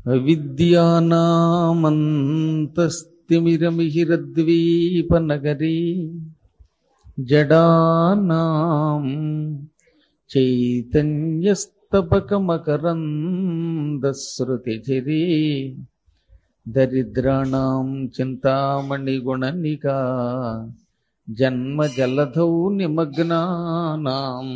అవిద్యానామంతస్తిమిరమిహిరద్వీపనగరీ జడానాం చైతన్యస్తపకమకరందశ్రుతిచిరీ దరిద్రాణం చింతామణిగుణనికా జన్మజలధౌ నిమగ్నానాం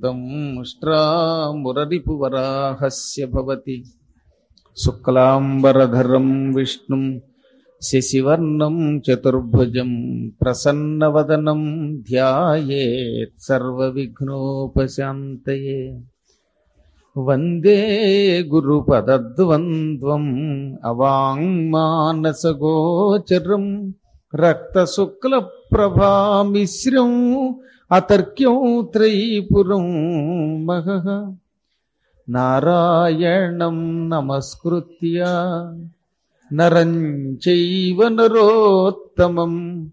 దంష్ట్రామురరిపువరాహస్య భవతి శుక్లాంబరధరం విష్ణుం శశివర్ణం చతుర్భుజం ప్రసన్నవదనం ధ్యాయేత్ సర్వవిఘ్నోపశాంతయే వందే గురుపదద్వంద్వం అవాంగ్మానసగోచరం రక్తశుక్లప్రభామిశ్రం అతర్క్యం త్రైపురం మహః నారాయణం నమస్కృత్య నరం చైవ నరోత్తమం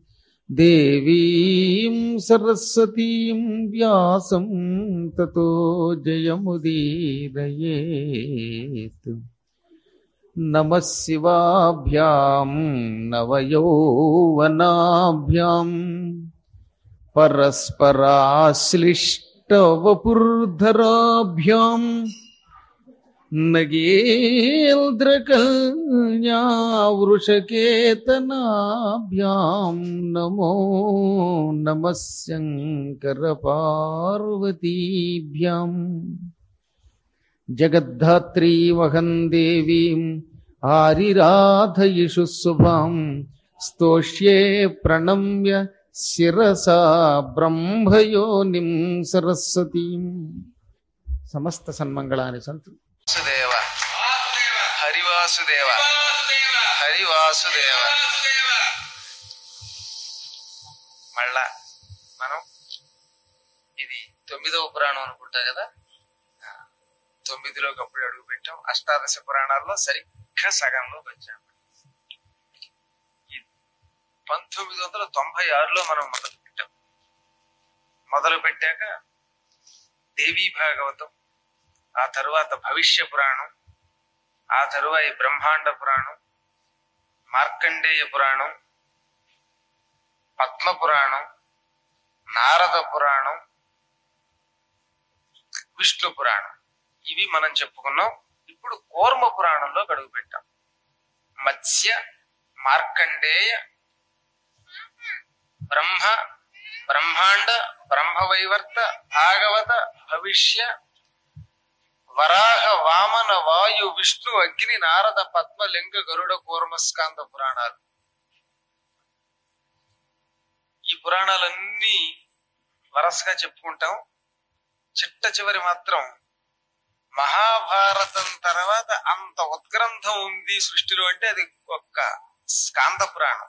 దేవీం సరస్వతీం వ్యాసం తతో జయముదీరయేత్ నమ శివాభ్యాం నవయౌవనాభ్యాం పరస్పరాశ్లిష్టవపుర్ధరాభ్యాం నగేంద్రకల్యావృషకేతనాభ్యాం నమో నమ శంకరపార్వతీభ్యాం జగద్ధాత్రీమహం దేవీం ఆరిరాధయిషు శుభాం స్తోష్యే ప్రణమ్య శిరసా బ్రహ్మయోనిం సరస్వతీం సమస్త సన్మంగళాని సంతు వాసుదేవ హరివాసుదేవ హరివాసుదేవ మళ్ళా మనం ఇది తొమ్మిదవ పురాణం అనుకుంటా కదా ఆ, తొమ్మిదిలోకి అప్పుడు అడుగు పెట్టాం అష్టాదశ పురాణాల్లో సరిగ్గా సగంలోకి వచ్చాం ఈ పంతొమ్మిది వందల తొంభై ఆరులో మనం మొదలు పెట్టాం మొదలు పెట్టాక దేవీ భాగవతం ఆ తరువాత భవిష్య పురాణం ఆ తరువాత బ్రహ్మాండ పురాణం మార్కండేయ పురాణం పద్మ పురాణం నారద పురాణం విష్ణు పురాణం ఇవి మనం చెప్పుకున్నాం ఇప్పుడు కూర్మ పురాణంలో గడువు పెట్టాం మత్స్య మార్కండేయ బ్రహ్మ బ్రహ్మాండ బ్రహ్మవైవర్త భాగవత భవిష్య వరాహ వామన వాయు విష్ణు అగ్ని నారద పద్మ లింగ గరుడ కూర్మస్కాంద పురాణాలు ఈ పురాణాలన్నీ వరసగా చెప్పుకుంటాం చిట్ట చివరి మాత్రం మహాభారతం తర్వాత అంత ఉత్గ్రంథం ఉంది సృష్టిలో అంటే అది ఒక్క స్కాంద పురాణం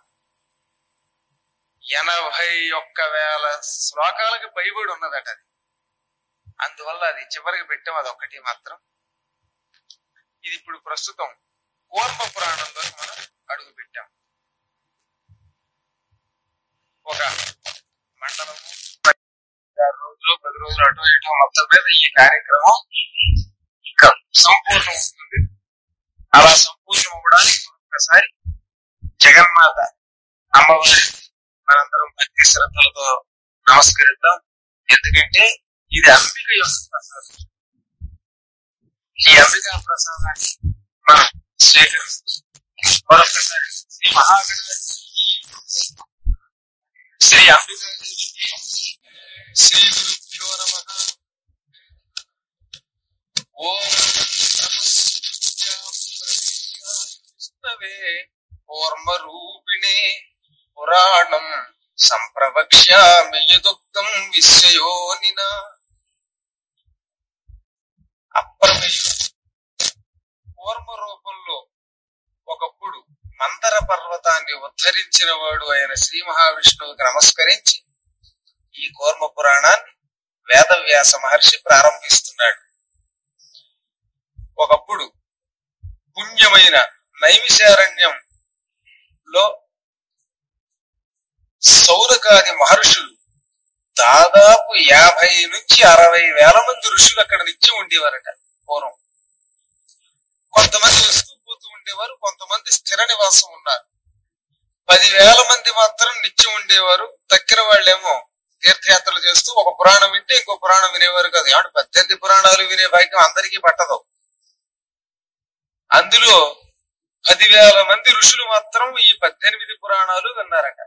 ఎనభై ఒక్క వేల శ్లోకాలకి పైబడి ఉన్నదట అది అందువల్ల అది చివరికి పెట్టాం అది ఒక్కటి మాత్రం ఇది ఇప్పుడు ప్రస్తుతం కూర్మ పురాణంలో మనం అడుగు పెట్టాం ఒక మండలము ఆరు రోజులు పది రోజులు అటు ఇటు మొత్తం మీద ఈ కార్యక్రమం ఇంకా సంపూర్ణం అవుతుంది అలా సంపూర్ణం అవ్వడానికి ఒక్కసారి జగన్మాత అమ్మవారి మనందరం భక్తి శ్రద్ధలతో నమస్కరిద్దాం ఎందుకంటే ఇది అంబిక యొక్క ప్రసాదం ఈ అంబికా ప్రసాదాన్ని మనం స్వీకరిస్తూ మరొకసారి శ్రీ మహాగణపతి శ్రీ అంబికా శ్రీ గురుభ్యో నమ ఓం విష్ణవే కూర్మరూపిణే పురాణం సంప్రవక్ష్యామి యదుక్తం విశ్వయోనినా అప్రమేయ కూర్మ రూపంలో ఒకప్పుడు మందర పర్వతాన్ని ఉద్ధరించిన వాడు అయిన శ్రీ మహావిష్ణువుకి నమస్కరించి ఈ కూర్మ పురాణాన్ని వేదవ్యాస మహర్షి ప్రారంభిస్తున్నాడు ఒకప్పుడు పుణ్యమైన నైమిషారణ్యంలో సౌనకాది మహర్షులు దాదాపు యాభై నుంచి అరవై వేల మంది ఋషులు అక్కడ నిత్యం ఉండేవారట పూర్వం కొంతమంది వస్తూ పోతూ చేసేవారు కొంతమంది స్థిర నివాసం ఉన్నారు పదివేల మంది మాత్రం నిత్యం ఉండేవారు తక్కిన వాళ్ళేమో తీర్థయాత్రలు చేస్తూ ఒక పురాణం వింటే ఇంకో పురాణం వినేవారు కాదు ఏమంటే పద్దెనిమిది పురాణాలు వినే భాగ్యం అందరికీ పట్టదు అందులో పదివేల మంది ఋషులు మాత్రం ఈ పద్దెనిమిది పురాణాలు విన్నారట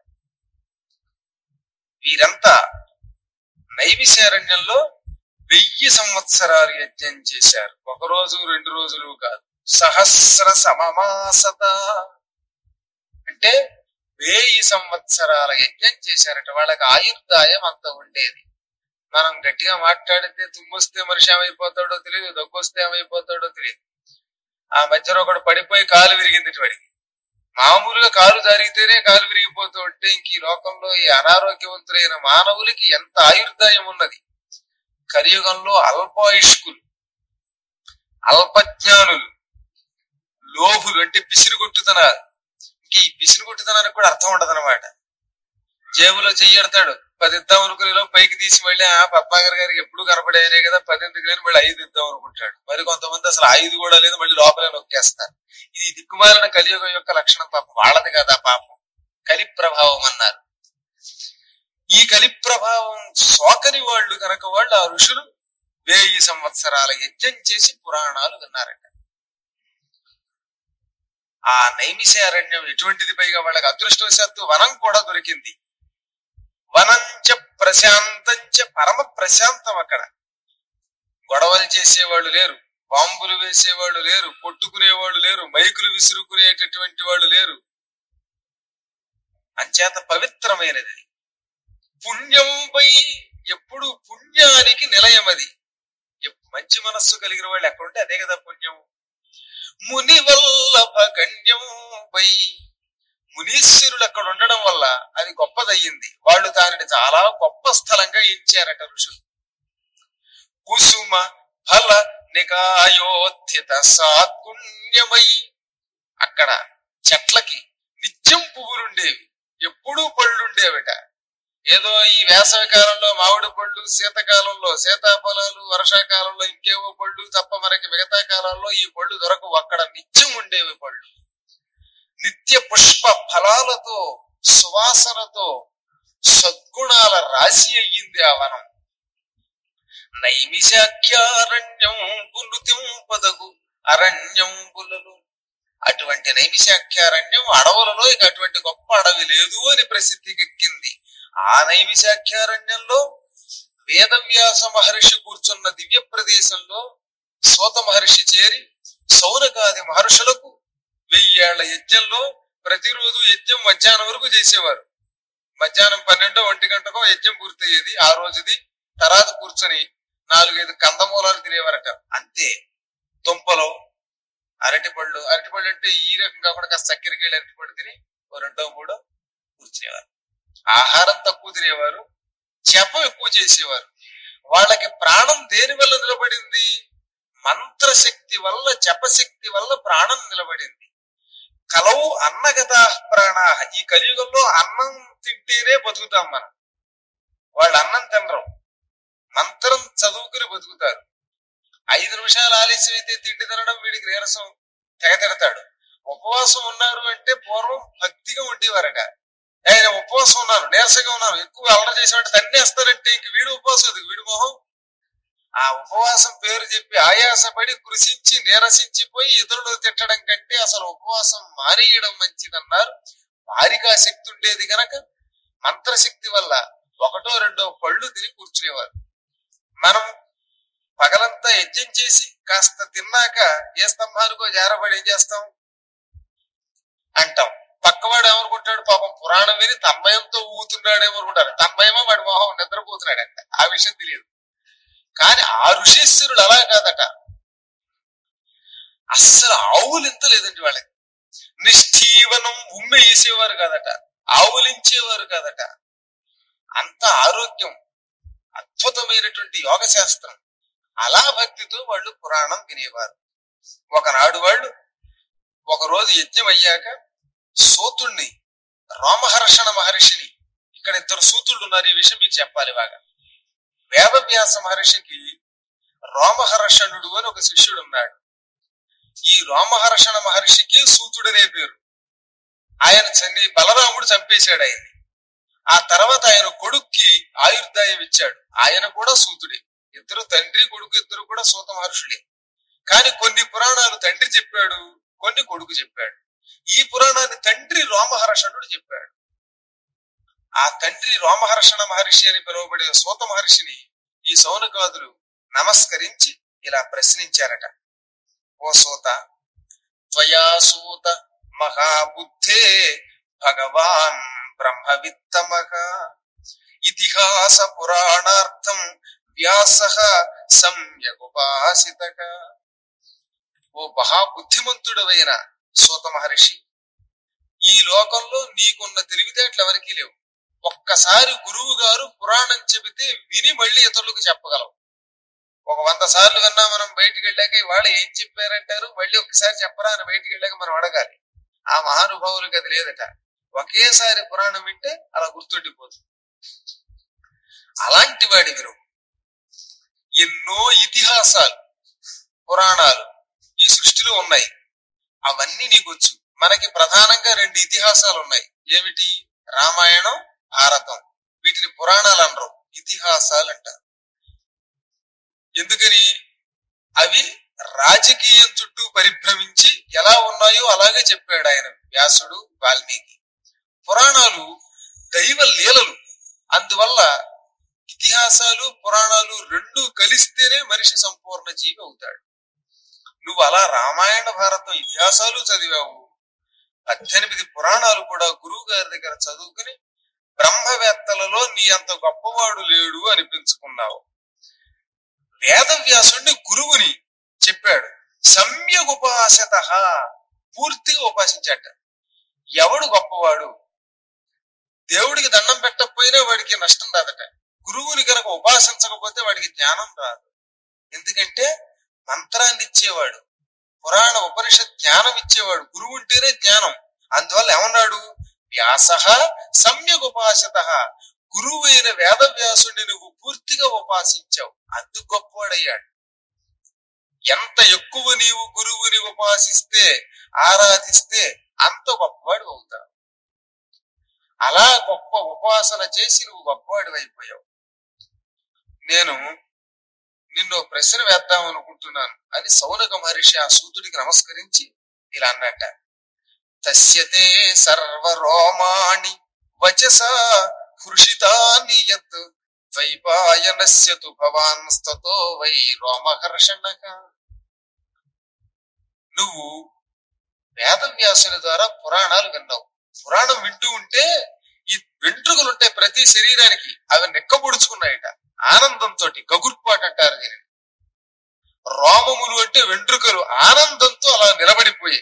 వీరంతా నైమిశారణ్యంలో వెయ్యి సంవత్సరాలు యజ్ఞం చేశారు ఒక రోజు రెండు రోజులు కాదు సహస్ర సమమాసత అంటే వెయ్యి సంవత్సరాల యజ్ఞం చేశారట వాళ్ళకి ఆయుర్దాయం అంత ఉండేది మనం గట్టిగా మాట్లాడితే తుమ్మొస్తే మనిషి ఏమైపోతాడో తెలియదు దగ్గొస్తే ఏమైపోతాడో తెలియదు ఆ మధ్యలో ఒకడు పడిపోయి కాలు విరిగింది వాడికి మామూలుగా కాలు జరిగితేనే కాలు విరిగిపోతూ ఉంటే ఇంక ఈ లోకంలో ఈ అనారోగ్యవంతులైన మానవులకి ఎంత ఆయుర్దాయం ఉన్నది కలియుగంలో అల్పాయుష్కులు అల్పజ్ఞానులు లోభులు అంటే పిసిరి కొట్టుతనాలు ఇంక ఈ పిసిరి కొట్టుతనానికి కూడా అర్థం ఉండదు అనమాట జేబులో చెయ్యడతాడు పది ఇద్దాం అనుకునేలో పైకి తీసి మళ్ళీ ఆ పద్మాగర్ గారికి ఎప్పుడు కనపడేదే కదా పది ఎందుకు కానీ మళ్ళీ ఐదు ఇద్దాం అనుకుంటాడు మరి కొంతమంది అసలు ఐదు కూడా లేదు మళ్ళీ లోపలే నొక్కేస్తారు ఇది దిక్కుమాలిన కలియుగం యొక్క లక్షణం పాపం వాళ్ళది కదా పాపం కలి ప్రభావం అన్నారు ఈ కలి ప్రభావం సోకని వాళ్ళు కనుక వాళ్ళు ఆ ఋషులు వెయ్యి సంవత్సరాల యజ్ఞం చేసి పురాణాలు విన్నారట ఆ నైమిషారణ్యం ఎటువంటిది పైగా వాళ్ళకి అదృష్టవశాత్తు వనం కూడా దొరికింది వనంచ ప్రశాంతంచ పరమ ప్రశాంతం అక్కడ గొడవలు చేసేవాళ్ళు లేరు బాంబులు వేసేవాళ్ళు లేరు కొట్టుకునేవాళ్ళు లేరు మైకులు విసురుకునేటటువంటి వాళ్ళు లేరు అంచేత పవిత్రమైనది అది. పుణ్యంపై ఎప్పుడు పుణ్యానికి నిలయమది ఎప్- మంచి మనస్సు కలిగిన వాళ్ళు ఎక్కడుంటే అదే కదా పుణ్యం ముని వల్లభ గణ్యంపై మునీశ్వరులు అక్కడ ఉండడం వల్ల అది గొప్పదయ్యింది వాళ్ళు దానిని చాలా గొప్ప స్థలంగా ఇచ్చారట ఋషులు కుసుమ ఫల నికాయోత్థిత సాత్పుణ్యమై అక్కడ చెట్లకి నిత్యం పువ్వులుండేవి ఎప్పుడూ పళ్ళుండేవిట ఏదో ఈ వేసవి కాలంలో మామిడి పళ్ళు శీతకాలంలో సీతాఫలాలు వర్షాకాలంలో ఇంకేవో పళ్ళు తప్ప మనకి మిగతా కాలంలో ఈ పళ్ళు దొరకవు అక్కడ నిత్యం ఉండేవి పళ్ళు నిత్య పుష్ప ఫలాలతో సువాసనతో సద్గుణాల రాశి అయ్యింది ఆ వనం నైమిషాఖ్యారణ్యం పులుతింపదగు అరణ్యం పులలు అటువంటి నైమిషాఖ్యారణ్యం అడవులలో ఇక అటువంటి గొప్ప అడవి లేదు అని ప్రసిద్ధికి ఎక్కింది ఆ నైమిషాఖ్యారణ్యంలో వేదవ్యాస మహర్షి కూర్చున్న దివ్య ప్రదేశంలో సోత మహర్షి చేరి సౌనకాది మహర్షులకు వెయ్యేళ్ల యజ్ఞంలో ప్రతిరోజు యజ్ఞం మధ్యాహ్నం వరకు చేసేవారు మధ్యాహ్నం పన్నెండో ఒంటి గంటకో యజ్ఞం పూర్తయ్యేది ఆ రోజుది తర్వాత కూర్చొని నాలుగైదు కందమూలాలు తినేవారట అంతే దుంపలు అరటిపళ్ళు అరటిపళ్ళు అంటే ఈ రకంగా కూడా కాస్త చక్కెరకి వెళ్ళి అరటిపళ్ళు తిని ఓ రెండో మూడో కూర్చునేవారు ఆహారం తక్కువ తినేవారు జపం ఎక్కువ చేసేవారు వాళ్ళకి ప్రాణం దేని వల్ల నిలబడింది మంత్రశక్తి వల్ల జపశక్తి వల్ల ప్రాణం నిలబడింది కలవు అన్నగత ప్రాణ ఈ కలియుగంలో అన్నం తింటేనే బతుకుతాం మనం వాళ్ళు అన్నం తినరు మంత్రం చదువుకుని బతుకుతారు ఐదు నిమిషాలు ఆలస్యం అయితే తిండి తినడం వీడికి నీరసం తెగ తిడతాడు ఉపవాసం ఉన్నారు అంటే పూర్వం భక్తిగా ఉండేవారట ఆయన ఉపవాసం ఉన్నారు నీరసంగా ఉన్నారు ఎక్కువ అల్లరి చేసేవాడు తన్నేస్తారంటే ఇంక వీడు ఉపవాసం అది వీడి మొహం ఆ ఉపవాసం పేరు చెప్పి ఆయాసపడి కృషించి నీరసించిపోయి ఇతరులు తిట్టడం కంటే అసలు ఉపవాసం మానేయడం మంచిదన్నారు వారికి ఆ శక్తి ఉండేది గనక మంత్రశక్తి వల్ల ఒకటో రెండో పళ్ళు తిని కూర్చునేవారు మనం పగలంతా యజ్ఞం చేసి కాస్త తిన్నాక ఏ స్తంభానికో జారబడి ఏం చేస్తాం అంటాం పక్కవాడు ఏమనుకుంటాడు పాపం పురాణం విని తన్మయంతో ఊగుతున్నాడు ఏమనుకుంటారు తన్మయమో వాడి మొహం నిద్రపోతున్నాడు అంట ఆ విషయం తెలియదు కానీ ఆ ఋషీశ్వరుడు అలా కాదట అస్సలు ఆవులు ఇంత లేదండి వాళ్ళకి నిష్ఠీవనం ఉమ్మె వేసేవారు కాదట ఆవులించేవారు కాదట అంత ఆరోగ్యం అద్భుతమైనటువంటి యోగ శాస్త్రం అలా భక్తితో వాళ్ళు పురాణం వినేవారు ఒకనాడు వాళ్ళు ఒక రోజు యజ్ఞం అయ్యాక సూతుణ్ణి రోమహర్షణ మహర్షిని ఇక్కడ ఇద్దరు సూతుళ్ళు ఉన్నారు ఈ విషయం మీకు చెప్పాలి బాగా వేదవ్యాస మహర్షికి రోమహర్షణుడు అని ఒక శిష్యుడు ఉన్నాడు ఈ రోమహర్షణ మహర్షికి సూతుడనే పేరు ఆయన చని బలరాముడు చంపేశాడు ఆయన్ని ఆ తర్వాత ఆయన కొడుక్కి ఆయుర్దాయం ఇచ్చాడు ఆయన కూడా సూతుడే ఇద్దరు తండ్రి కొడుకు ఇద్దరు కూడా సూత మహర్షులే కానీ కొన్ని పురాణాలు తండ్రి చెప్పాడు కొన్ని కొడుకు చెప్పాడు ఈ పురాణాన్ని తండ్రి రోమహర్షణుడు చెప్పాడు ఆ తండ్రి రోమహర్షణ మహర్షి అని పిలువబడే సూత మహర్షిని ఈ సౌనకాదులు నమస్కరించి ఇలా ప్రశ్నించారట ఓ సూత త్వయా సూత మహాబుద్ధే భగవాన్ బ్రహ్మవిత్తమక ఇతిహాస పురాణార్థం వ్యాస సమ్యగుపాసితక ఓ మహాబుద్ధిమంతుడవైన సూత మహర్షి ఈ లోకంలో నీకున్న తెలివితేటలు ఎవరికీ లేవు ఒక్కసారి గురువు గారు పురాణం చెబితే విని మళ్ళీ ఇతరులకు చెప్పగలవు ఒక వంద సార్లు విన్నా మనం బయటికి వెళ్ళాక ఇవాళ ఏం చెప్పారంటారు మళ్ళీ ఒకసారి చెప్పరా అని బయటికి వెళ్ళాక మనం అడగాలి ఆ మహానుభావులకు అది లేదట ఒకేసారి పురాణం వింటే అలా గుర్తుండిపోతుంది అలాంటి వాడి మీరు ఎన్నో ఇతిహాసాలు పురాణాలు ఈ సృష్టిలో ఉన్నాయి అవన్నీ నీకొచ్చు మనకి ప్రధానంగా రెండు ఇతిహాసాలు ఉన్నాయి ఏమిటి రామాయణం భారతం వీటిని పురాణాలు అనరు ఇతిహాసాలు అంటారు ఎందుకని అవి రాజకీయం చుట్టూ పరిభ్రమించి ఎలా ఉన్నాయో అలాగే చెప్పాడు ఆయన వ్యాసుడు వాల్మీకి పురాణాలు దైవ లీలలు అందువల్ల ఇతిహాసాలు పురాణాలు రెండు కలిస్తేనే మనిషి సంపూర్ణ జీవి అవుతాడు నువ్వు అలా రామాయణ భారతం ఇతిహాసాలు చదివావు పద్దెనిమిది పురాణాలు కూడా గురువు గారి దగ్గర చదువుకుని బ్రహ్మవేత్తలలో నీ అంత గొప్పవాడు లేడు అనిపించుకున్నావు వేదవ్యాసుడిని గురువుని చెప్పాడు సమ్యక్ ఉపాసత పూర్తిగా ఉపాసించాట ఎవడు గొప్పవాడు దేవుడికి దండం పెట్టకపోయినా వాడికి నష్టం రాదట గురువుని కనుక ఉపాసించకపోతే వాడికి జ్ఞానం రాదు ఎందుకంటే మంత్రాన్ని ఇచ్చేవాడు పురాణ ఉపనిషత్ జ్ఞానం ఇచ్చేవాడు గురువు ఉంటేనే జ్ఞానం అందువల్ల ఏమన్నాడు వ్యాస సమ్యక్ ఉపాసత గురువు అయిన వేదవ్యాసుడిని నువ్వు పూర్తిగా ఉపాసించావు అందు గొప్పవాడయ్యాడు ఎంత ఎక్కువ నీవు గురువుని ఉపాసిస్తే ఆరాధిస్తే అంత గొప్పవాడు అవుతావు అలా గొప్ప ఉపాసన చేసి నువ్వు గొప్పవాడి అయిపోయావు నేను నిన్ను ఓ ప్రశ్న వేద్దాం అనుకుంటున్నాను అని సౌనక మహర్షి ఆ సూతుడికి నమస్కరించి ఇలా అన్నట్ట తస్యతే సర్వరోమాణి వచస హృషితాని యత్ ద్వైపాయనస్య తు భవాన్స్తతో వై రోమహర్షణక నువ్వు వేదవ్యాసుని ద్వారా పురాణాలు విన్నావు పురాణం వింటూ ఉంటే ఈ వెంట్రుకలు ఉంటాయి ప్రతి శరీరానికి అవి నెక్కబొడుచుకున్నాయట ఆనందంతో గగుర్పాటు అంటారు దీనిని రోమములు అంటే వెంట్రుకలు ఆనందంతో అలా నిలబడిపోయాయి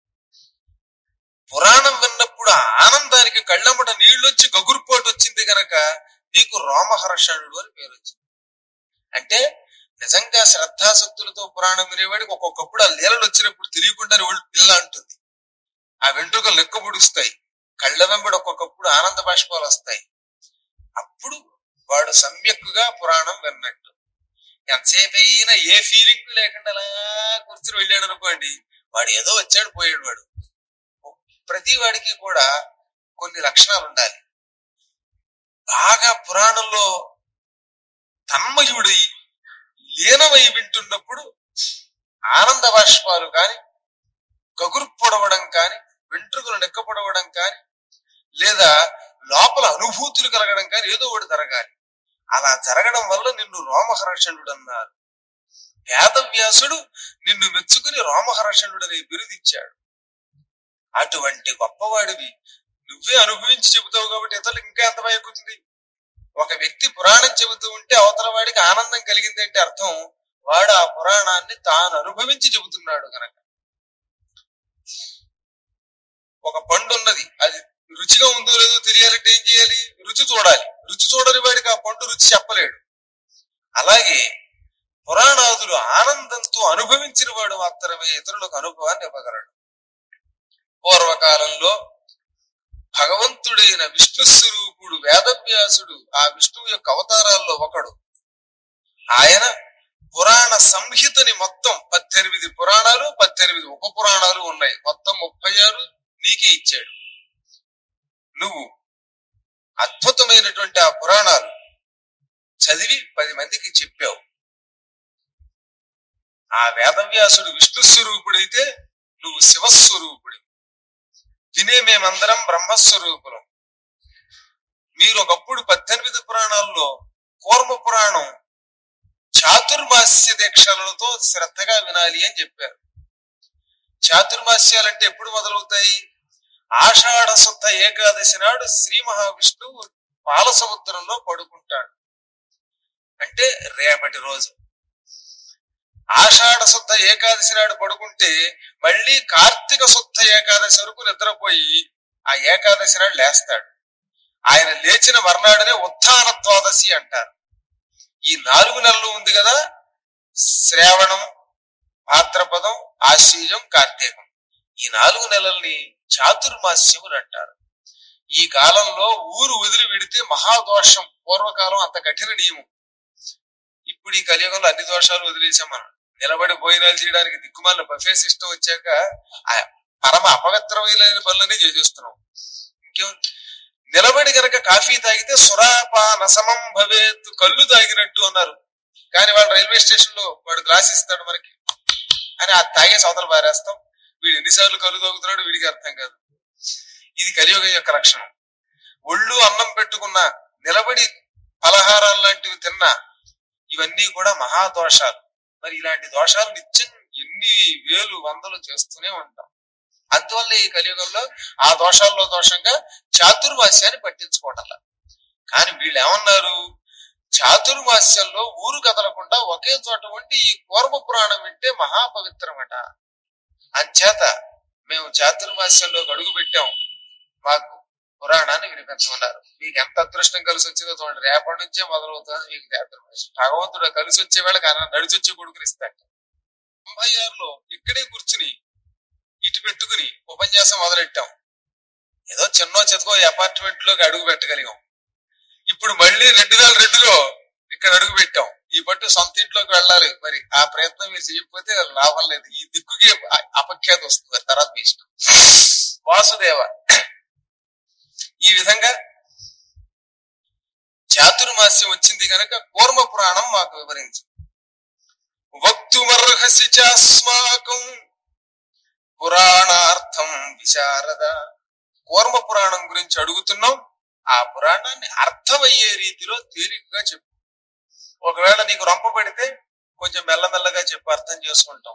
పురాణం విన్నప్పుడు ఆ ఆనందానికి కళ్ళమ్మట నీళ్ళొచ్చి గగుర్పాటు వచ్చింది గనక నీకు రోమహర్షణుడు అని పేరు వచ్చింది అంటే నిజంగా శ్రద్ధాశక్తులతో పురాణం వినేవాడికి ఒక్కొక్కప్పుడు ఆ లీలలు వచ్చినప్పుడు తెలియకుండానే ఒళ్ళు పిల్ల అంటుంది ఆ వెంట్రుకలు లెక్క పొడుస్తాయి కళ్ళ వెంబడి ఒక్కొక్కప్పుడు ఆనంద బాష్పాలు వస్తాయి అప్పుడు వాడు సమ్యక్కుగా పురాణం విన్నట్టు ఎంతసేపు అయినా ఏ ఫీలింగ్ లేకుండా అలా కూర్చుని వెళ్ళాడు అనుకోండి వాడు ఏదో వచ్చాడు పోయాడు వాడు ప్రతి వాడికి కూడా కొన్ని లక్షణాలు ఉండాలి బాగా పురాణంలో తన్మయుడి లీనమై వింటున్నప్పుడు ఆనంద బాష్పాలు కాని గగుర్పొడవడం కాని వెంట్రుకలు నెక్కపొడవడం కాని లేదా లోపల అనుభూతులు కలగడం కానీ ఏదో ఒకటి జరగాలి అలా జరగడం వల్ల నిన్ను రోమహర్షణుడు అన్నారు వేదవ్యాసుడు నిన్ను మెచ్చుకుని రోమహర్షణుడు అనే బిరుదిచ్చాడు అటువంటి గొప్పవాడివి నువ్వే అనుభవించి చెబుతావు కాబట్టి ఇతరులకు ఇంకా ఎంత ఎక్కుతుంది ఒక వ్యక్తి పురాణం చెబుతూ ఉంటే అవతల వాడికి ఆనందం కలిగింది అంటే అర్థం వాడు ఆ పురాణాన్ని తాను అనుభవించి చెబుతున్నాడు కనుక ఒక పండు ఉన్నది అది రుచిగా ఉందో లేదో తెలియాలంటే ఏం చేయాలి రుచి చూడాలి రుచి చూడని వాడికి ఆ పండు రుచి చెప్పలేడు అలాగే పురాణాదులు ఆనందంతో అనుభవించిన వాడు మాత్రమే ఇతరులకు అనుభవాన్ని ఇవ్వగలడు పూర్వకాలంలో భగవంతుడైన విష్ణు స్వరూపుడు వేదవ్యాసుడు ఆ విష్ణువు యొక్క అవతారాల్లో ఒకడు ఆయన పురాణ సంహితని మొత్తం పద్దెనిమిది పురాణాలు పద్దెనిమిది ఉప పురాణాలు ఉన్నాయి మొత్తం ముప్పై ఆరు నీకే ఇచ్చాడు నువ్వు అద్భుతమైనటువంటి ఆ పురాణాలు చదివి పది మందికి చెప్పావు ఆ వేదవ్యాసుడు విష్ణు స్వరూపుడైతే నువ్వు శివస్వరూపుడి వినే మేమందరం బ్రహ్మస్వరూపులం మీరు ఒకప్పుడు పద్దెనిమిది పురాణాల్లో కూర్మ పురాణం చాతుర్మాస్య దీక్షలతో శ్రద్ధగా వినాలి అని చెప్పారు చాతుర్మాస్యాలంటే ఎప్పుడు మొదలవుతాయి ఆషాఢ శుద్ధ ఏకాదశి నాడు శ్రీ మహావిష్ణువు పాల సముద్రంలో పడుకుంటాడు అంటే రేపటి రోజు ఆషాఢ శుద్ధ ఏకాదశి నాడు పడుకుంటే మళ్ళీ కార్తీక శుద్ధ ఏకాదశి వరకు నిద్రపోయి ఆ ఏకాదశి నాడు లేస్తాడు ఆయన లేచిన మర్నాడునే ఉత్థాన ద్వాదశి అంటారు ఈ నాలుగు నెలలు ఉంది కదా శ్రావణం భాద్రపదం ఆశ్వీజం కార్తీకం ఈ నాలుగు నెలల్ని చాతుర్మాస్యములు అంటారు ఈ కాలంలో ఊరు వదిలి విడితే మహాదోషం పూర్వకాలం అంత కఠిన నియమం ఇప్పుడు ఈ కలియుగంలో అన్ని దోషాలు వదిలేసాం మనం నిలబడి భోజనాలు చేయడానికి దిక్కుమాలిన బఫే సిస్టమ్ వచ్చాక ఆ పరమ అపవిత్రమైన పనులన్నీ చేసేస్తున్నాం ఇంకేం నిలబడి గనక కాఫీ తాగితే సురాపాన సమం భవేత్ కళ్ళు తాగినట్టు అన్నారు కానీ వాడు రైల్వే స్టేషన్ లో వాడు గ్లాస్ ఇస్తాడు మనకి అని ఆ తాగేసి అవతల పారేస్తాం వీడు ఎన్నిసార్లు కళ్ళు తాగుతున్నాడు వీడికి అర్థం కాదు ఇది కలియుగం యొక్క లక్షణం ఒళ్ళు అన్నం పెట్టుకున్న నిలబడి పలహారాలు లాంటివి తిన్నా ఇవన్నీ కూడా మహాదోషాలు మరి ఇలాంటి దోషాలు నిత్యం ఎన్ని వేలు వందలు చేస్తూనే ఉంటాం అందువల్ల ఈ కలియుగంలో ఆ దోషాల్లో దోషంగా చాతుర్మాస్యాన్ని పట్టించుకోవటంలా కానీ వీళ్ళు ఏమన్నారు చాతుర్మాస్యంలో ఊరు కదలకుండా ఒకే చోట ఉండి ఈ కూర్మ పురాణం వింటే మహాపవిత్రమట అంచేత మేము చాతుర్మాస్యంలో అడుగు పెట్టాం మాకు పురాణాన్ని వినిపించమన్నారు మీకు ఎంత అదృష్టం కలిసి వచ్చిందో చూడండి రేపటి నుంచే మొదలవుతుంది మీకు చాతుర్మాస్యం భగవంతుడు కలిసి వచ్చే వేళ కానీ నడిచి వచ్చే కొడుకుని ఇస్తాడు తొంభై ఆరులో ఇక్కడే కూర్చుని ఇటు పెట్టుకుని ఉపన్యాసం మొదలెట్టాం ఏదో చిన్నో చెతకో అపార్ట్మెంట్ లోకి అడుగు పెట్టగలిగాం ఇప్పుడు మళ్ళీ రెండు వేల రెండులో ఇక్కడ అడుగు పెట్టాం ఈ పట్టు సొంత ఇంట్లోకి వెళ్ళాలి మరి ఆ ప్రయత్నం మీరు చేయకపోతే లాభం లేదు ఈ దిక్కుకి అ- అపఖ్యాతి వస్తుంది తర్వాత మీ ఇష్టం వాసుదేవ ఈ విధంగా చాతుర్మాస్యం వచ్చింది గనక కూర్మ పురాణం మాకు వివరించు వక్తుమర్హసి చాస్మాకం పురాణార్థం విశారద కూర్మ పురాణం గురించి అడుగుతున్నాం ఆ పురాణాన్ని అర్థమయ్యే రీతిలో తేలికగా చెప్పు ఒకవేళ నీకు రొంప పెడితే కొంచెం మెల్లమెల్లగా చెప్పి అర్థం చేసుకుంటాం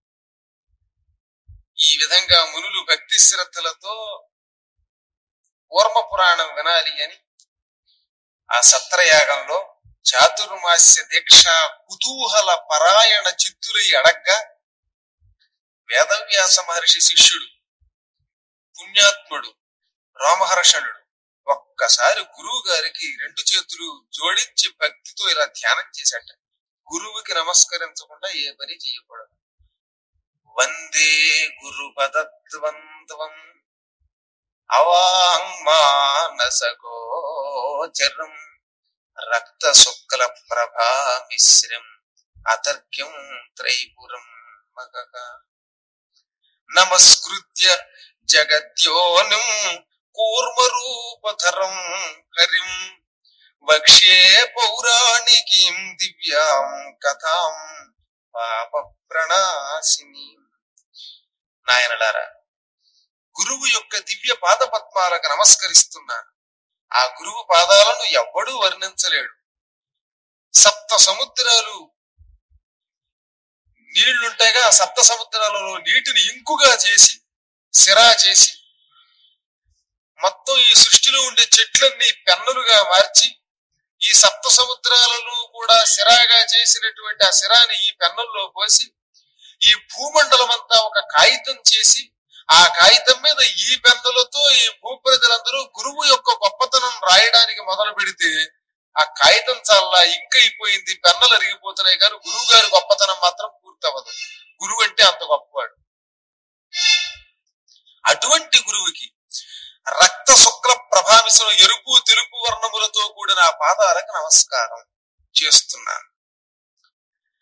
ఈ విధంగా మునులు భక్తి శ్రద్ధలతో కూర్మ పురాణం వినాలి అని ఆ సత్రయాగంలో చాతుర్మాస్య దీక్ష కుతూహల పరాయణ చిత్తులై అడగ్గా వేదవ్యాస మహర్షి శిష్యుడు పుణ్యాత్ముడు రామహర్షణుడు ఒక్కసారి గురువు గారికి రెండు చేతులు జోడించి భక్తితో ఇలా ధ్యానం చేశాట గురువుకి నమస్కరించకుండా ఏ పని చేయకూడదు వందే గురు పదద్వంద్వం అవాంగ్మానసగోచరం రక్త శుక్ల ప్రభామిశ్రం అతర్క్యం త్రైపురం మగక నమస్కృత్య జగద్యోనిం కూర్మరూపధరం హరిం వక్ష్యే పౌరాణికీం దివ్యాం కథాం పాప ప్రణాశిని నాయనలారా గురువు యొక్క దివ్య పాద పద్మాలకు నమస్కరిస్తున్నాను ఆ గురువు పాదాలను ఎవ్వడూ వర్ణించలేడు సప్త సముద్రాలు నీళ్లుంటాయిగా ఆ సప్త సముద్రాలలో నీటిని ఇంకుగా చేసి సిరా చేసి మొత్తం ఈ సృష్టిలో ఉండే చెట్లన్నీ పెన్నులుగా మార్చి ఈ సప్త సముద్రాలను కూడా సిరాగా చేసినటువంటి ఆ సిరాని ఈ పెన్నుల్లో పోసి ఈ భూమండలం అంతా ఒక కాగితం చేసి ఆ కాగితం మీద ఈ పెన్నులతో ఈ భూప్రజలందరూ గురువు యొక్క గొప్పతనం రాయడానికి మొదలు పెడితే ఆ కాగితం చాలా ఇంకైపోయింది పెన్నలు అరిగిపోతున్నాయి కానీ గురువు గారి గొప్పతనం మాత్రం పూర్తవదు గురువు అంటే అంత గొప్పవాడు అటువంటి గురువుకి రక్త శుక్ల ప్రభావిసం ఎరుపు తెలుపు వర్ణములతో కూడిన ఆ పాదాలకు నమస్కారం చేస్తున్నాను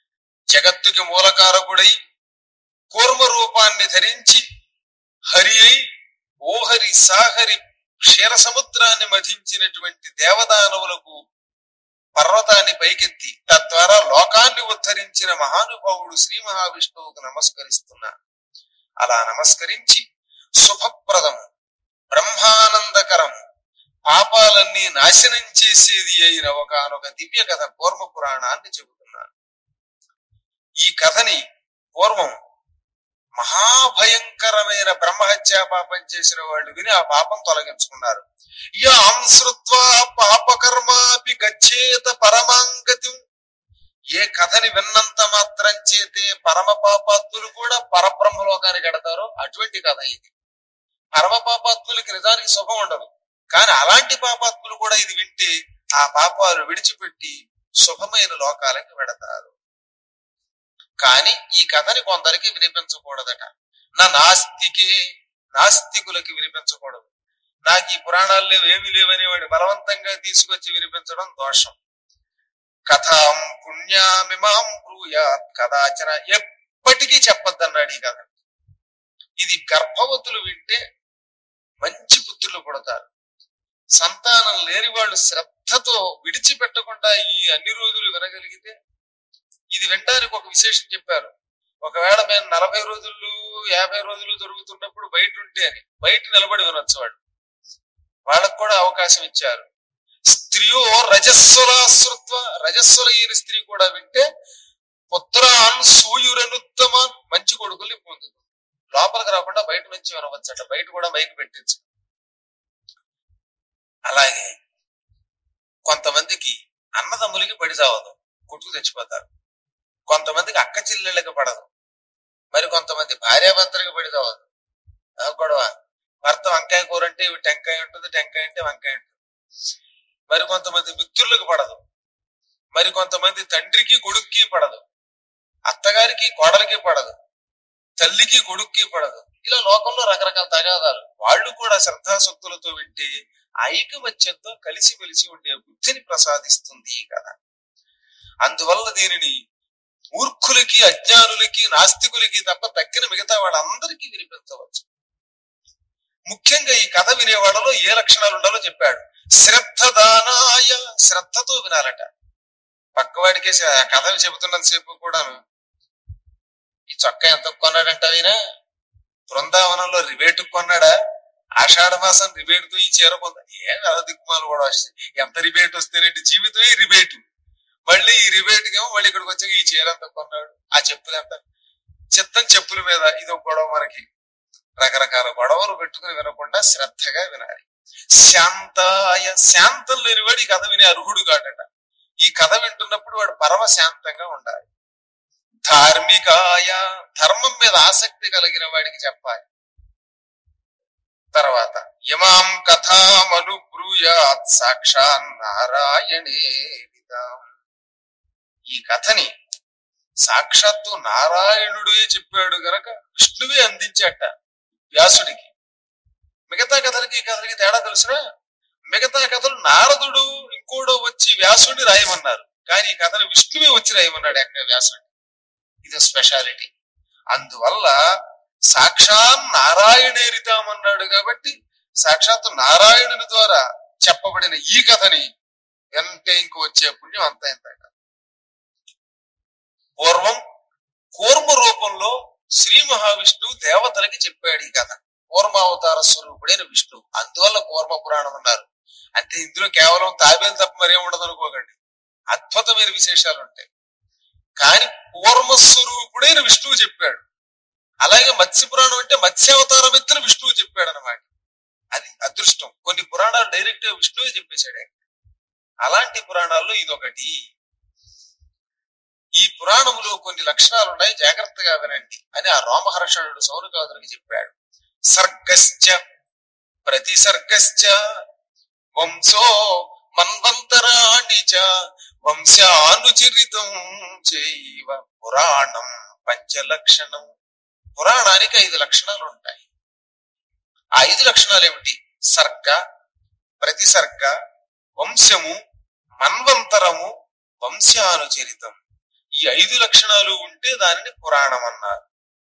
జగత్తుకి మూలకారకుడై కూర్మ రూపాన్ని ధరించి హరి అయి ఓహరి సాహరి క్షీర సముద్రాన్ని మధించినటువంటి దేవదానవులకు పర్వతాన్ని పైకెత్తి తద్వారా లోకాన్ని ఉద్ధరించిన మహానుభావుడు శ్రీ మహావిష్ణువుకు నమస్కరిస్తున్నా అలా నమస్కరించి శుభప్రదము బ్రహ్మానందకరము పాపాలన్నీ నాశనం చేసేది అయిన ఒకనొక దివ్య కథ పూర్వ పురాణాన్ని చెబుతున్నాను ఈ కథని పూర్వం మహాభయంకరమైన బ్రహ్మహత్యా పాపం చేసిన వాళ్ళు విని ఆ పాపం తొలగించుకున్నారు యాం శ్రుత్వా పాపకర్మాపి గచ్చేత పరమాంగతి ఏ కథని విన్నంత మాత్రం చేతే పరమ పాపాత్ములు కూడా పరబ్రహ్మలోకానికి ఎడతారో అటువంటి కథ ఇది పరమ పాపాత్ములకి నిజానికి సుఖం ఉండదు కానీ అలాంటి పాపాత్ములు కూడా ఇది వింటే ఆ పాపాలు విడిచిపెట్టి శుభమైన లోకాలకి వెడతారు కానీ ఈ కథని కొందరికి వినిపించకూడదట నా నాస్తికే నాస్తికులకి వినిపించకూడదు నాకు ఈ పురాణాలు లేవు ఏమీ లేవని వాడి బలవంతంగా తీసుకొచ్చి వినిపించడం దోషం కథాం పుణ్యామిమాం బ్రూయాత్ కదాచన ఎప్పటికీ చెప్పొద్దన్నాడు ఈ కథ ఇది గర్భవతులు వింటే మంచి పుత్రులు పుడతారు సంతానం లేని వాళ్ళు శ్రద్ధతో విడిచిపెట్టకుండా ఈ అన్ని రోజులు వినగలిగితే ఇది వినడానికి ఒక విశేషం చెప్పారు ఒకవేళ మేము నలభై రోజులు యాభై రోజులు జరుగుతున్నప్పుడు బయట ఉంటే అని బయట నిలబడి వినొచ్చు వాళ్ళు వాళ్ళకు కూడా అవకాశం ఇచ్చారు స్త్రీయో రజస్వలాశ్రుత్వ రజస్వల అయిన స్త్రీ కూడా వింటే పుత్రాన్ సూయురనుత్తమాన్ మంచి కొడుకుల్ని పొందుతుంది లోపలికి రాకుండా బయట నుంచి వినవచ్చట బయట కూడా మైక్ పెట్టించు అలాగే కొంతమందికి అన్నదమ్ములకి పడి చావదు కొట్టుకు తెచ్చిపోతారు కొంతమందికి అక్క చెల్లెళ్ళకి పడదు మరి కొంతమంది భార్యాభర్తలకి పడి చావదు ఆ గొడవ భర్త వంకాయ కూర అంటే ఇవి టెంకాయ ఉంటుంది టెంకాయ అంటే వంకాయ ఉంటుంది మరి కొంతమంది మిత్రులకు పడదు మరి కొంతమంది తండ్రికి కొడుక్కి పడదు అత్తగారికి కోడలికి పడదు తల్లికి కొడుక్కి పడదు ఇలా లోకంలో రకరకాల తగాదాలు వాళ్ళు కూడా శ్రద్ధాశక్తులతో వింటే ఐకమత్యంతో కలిసిమెలిసి ఉండే బుద్ధిని ప్రసాదిస్తుంది ఈ కథ అందువల్ల దీనిని మూర్ఖులకి అజ్ఞానులకి నాస్తికులకి తప్ప తక్కిన మిగతా వాళ్ళందరికీ వినిపించవచ్చు ముఖ్యంగా ఈ కథ వినేవాళ్ళలో ఏ లక్షణాలు ఉండాలో చెప్పాడు శ్రద్ధ దానాయ శ్రద్ధతో వినాలట పక్కవాడికి కథ చెబుతున్నంతసేపు కూడాను ఈ చొక్కా ఎంత కొన్నాడంట ఆయన బృందావనంలో రిబేటు కొన్నాడా ఆషాఢ మాసం రిబేటుతో ఈ చీర పొంద ఏం అలా దిక్కుమాలు కూడా వస్తాయి ఎంత రిబేట్ వస్తేనంటే జీవితమే రిబేటు మళ్ళీ ఈ రిబేట్ ఏమో మళ్ళీ ఇక్కడికి వచ్చాక ఈ చీర ఎంత కొన్నాడు ఆ చెప్పులు ఎంత చిత్తం చెప్పుల మీద ఇది ఒక గొడవ మనకి రకరకాల గొడవలు పెట్టుకుని వినకుండా శ్రద్ధగా వినాలి శాంతాయ శాంతం లేనివాడు ఈ కథ వినే అర్హుడు కాడట ఈ కథ వింటున్నప్పుడు వాడు పరమ శాంతంగా ఉండాలి ధార్మికాయ ధర్మం మీద ఆసక్తి కలిగిన వాడికి చెప్పాలి తర్వాత ఇమాం కథామనుబ్రూయాత్ సాక్షాన్ నారాయణే విదాం. ఈ కథని సాక్షాత్తు నారాయణుడే చెప్పాడు గనక విష్ణువే అందించాట వ్యాసుడికి మిగతా కథలకి ఈ కథలకి తేడా తెలుసునా మిగతా కథలు నారదుడు ఇంకోడో వచ్చి వ్యాసుడిని రాయమన్నారు కానీ ఈ కథను విష్ణువే వచ్చి రాయమన్నాడు ఎక్కడ వ్యాసుడు ఇది స్పెషాలిటీ అందువల్ల సాక్షాత్ నారాయణేరితామన్నాడు కాబట్టి సాక్షాత్ నారాయణుని ద్వారా చెప్పబడిన ఈ కథని అంటే ఇంక వచ్చే పుణ్యం అంత ఎంత పూర్వం కూర్మ రూపంలో శ్రీ మహావిష్ణువు దేవతలకి చెప్పాడు ఈ కథ కూర్మావతార స్వరూపుడైన విష్ణువు అందువల్ల కూర్మ పురాణం అన్నారు అంటే ఇందులో కేవలం తాబేలు తప్ప మరేం ఉండదు అనుకోకండి అద్భుతమైన విశేషాలు ఉంటాయి కానీ కూర్మస్వరూపుడైన విష్ణువు చెప్పాడు అలాగే మత్స్య పురాణం అంటే మత్స్యావతారం ఎత్తున విష్ణువు చెప్పాడు అనమాట అది అదృష్టం కొన్ని పురాణాలు డైరెక్ట్ గా విష్ణువే చెప్పేశాడు ఆయన. అలాంటి పురాణాల్లో ఇదొకటి ఈ పురాణములో కొన్ని లక్షణాలు ఉన్నాయి జాగ్రత్తగా వినండి అని ఆ రోమహర్షణుడు సౌనకాదునికి చెప్పాడు సర్గశ్చ ప్రతి సర్గశ్చ వంశో మన్వంతరాణి చ వంశానుచరితం చేయవ పురాణం పంచలక్షణం పురాణానికి ఐదు లక్షణాలు ఉంటాయి ఆ ఐదు లక్షణాలు ఏమిటి సర్గ ప్రతిసర్గ వంశము మన్వంతరము వంశానుచరితం ఈ ఐదు లక్షణాలు ఉంటే దానిని పురాణం అన్నారు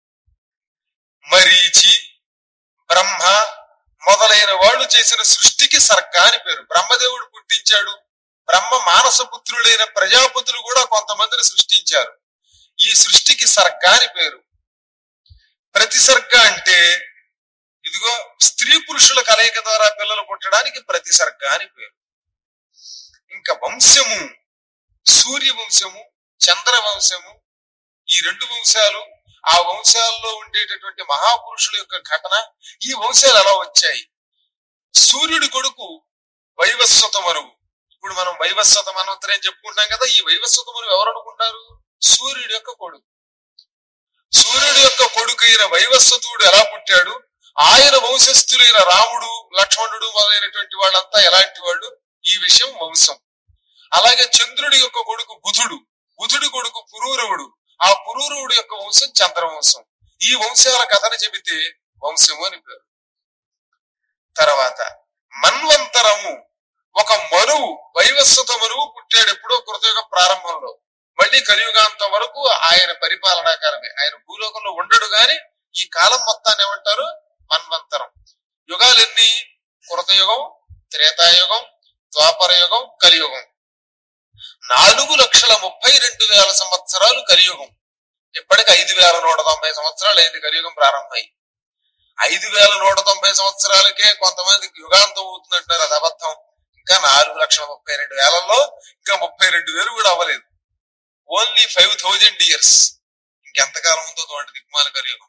మరీచి బ్రహ్మ మొదలైన వాళ్ళు చేసిన సృష్టికి సర్గ అని పేరు బ్రహ్మదేవుడు పుట్టించాడు బ్రహ్మ మానస పుత్రులైన ప్రజాపతులు కూడా కొంతమందిని సృష్టించారు ఈ సృష్టికి సర్గ అని పేరు ప్రతిసర్గ అంటే ఇదిగో స్త్రీ పురుషుల కలయిక ద్వారా పిల్లలు పుట్టడానికి ప్రతిసర్గ అని పేరు ఇంకా వంశము సూర్య వంశము చంద్ర వంశము ఈ రెండు వంశాలు ఆ వంశాల్లో ఉండేటటువంటి మహాపురుషుల యొక్క ఘటన ఈ వంశాలు ఎలా వచ్చాయి సూర్యుడి కొడుకు వైవస్వత మరువు ఇప్పుడు మనం వైవస్వత మన్వంతరం చెప్పుకుంటాం కదా ఈ వైవస్వత మరువు ఎవరు అనుకుంటారు సూర్యుడి యొక్క కొడుకు సూర్యుడి యొక్క కొడుకు అయిన వైవస్వతుడు ఎలా పుట్టాడు ఆయన వంశస్థులైన రాముడు లక్ష్మణుడు మొదలైనటువంటి వాళ్ళంతా ఎలాంటి వాళ్ళు ఈ విషయం వంశం అలాగే చంద్రుడి యొక్క కొడుకు బుధుడు బుధుడి కొడుకు పురూరవుడు ఆ పురూరవుడు యొక్క వంశం చంద్రవంశం ఈ వంశాల కథను చెబితే వంశము అని పేరు తర్వాత మన్వంతరము ఒక మనువు వైవస్వత మనువు పుట్టాడు ఎప్పుడో కృతయుగ ప్రారంభంలో మళ్ళీ కలియుగాంతం వరకు ఆయన పరిపాలనా కాలమే ఆయన భూలోకంలో ఉండడు గాని ఈ కాలం మొత్తాన్ని ఏమంటారు మన్వంతరం యుగాలు ఎన్ని కృతయుగం త్రేతాయుగం ద్వాపర యుగం కలియుగం నాలుగు లక్షల ముప్పై రెండు వేల సంవత్సరాలు కలియుగం ఇప్పటికి ఐదు వేల నూట తొంభై సంవత్సరాలు అయింది కలియుగం ప్రారంభమై ఐదు వేల నూట తొంభై సంవత్సరాలకే కొంతమందికి యుగాంతం అవుతుందంటారు అది అబద్ధం ఇంకా నాలుగు లక్షల ముప్పై రెండు వేలలో ఇంకా ముప్పై రెండు వేలు కూడా అవ్వలేదు ఓన్లీ ఫైవ్ థౌజండ్ ఇయర్స్ ఇంకెంతకాలం ఉందో చూడండి దిక్మాల కలియుగం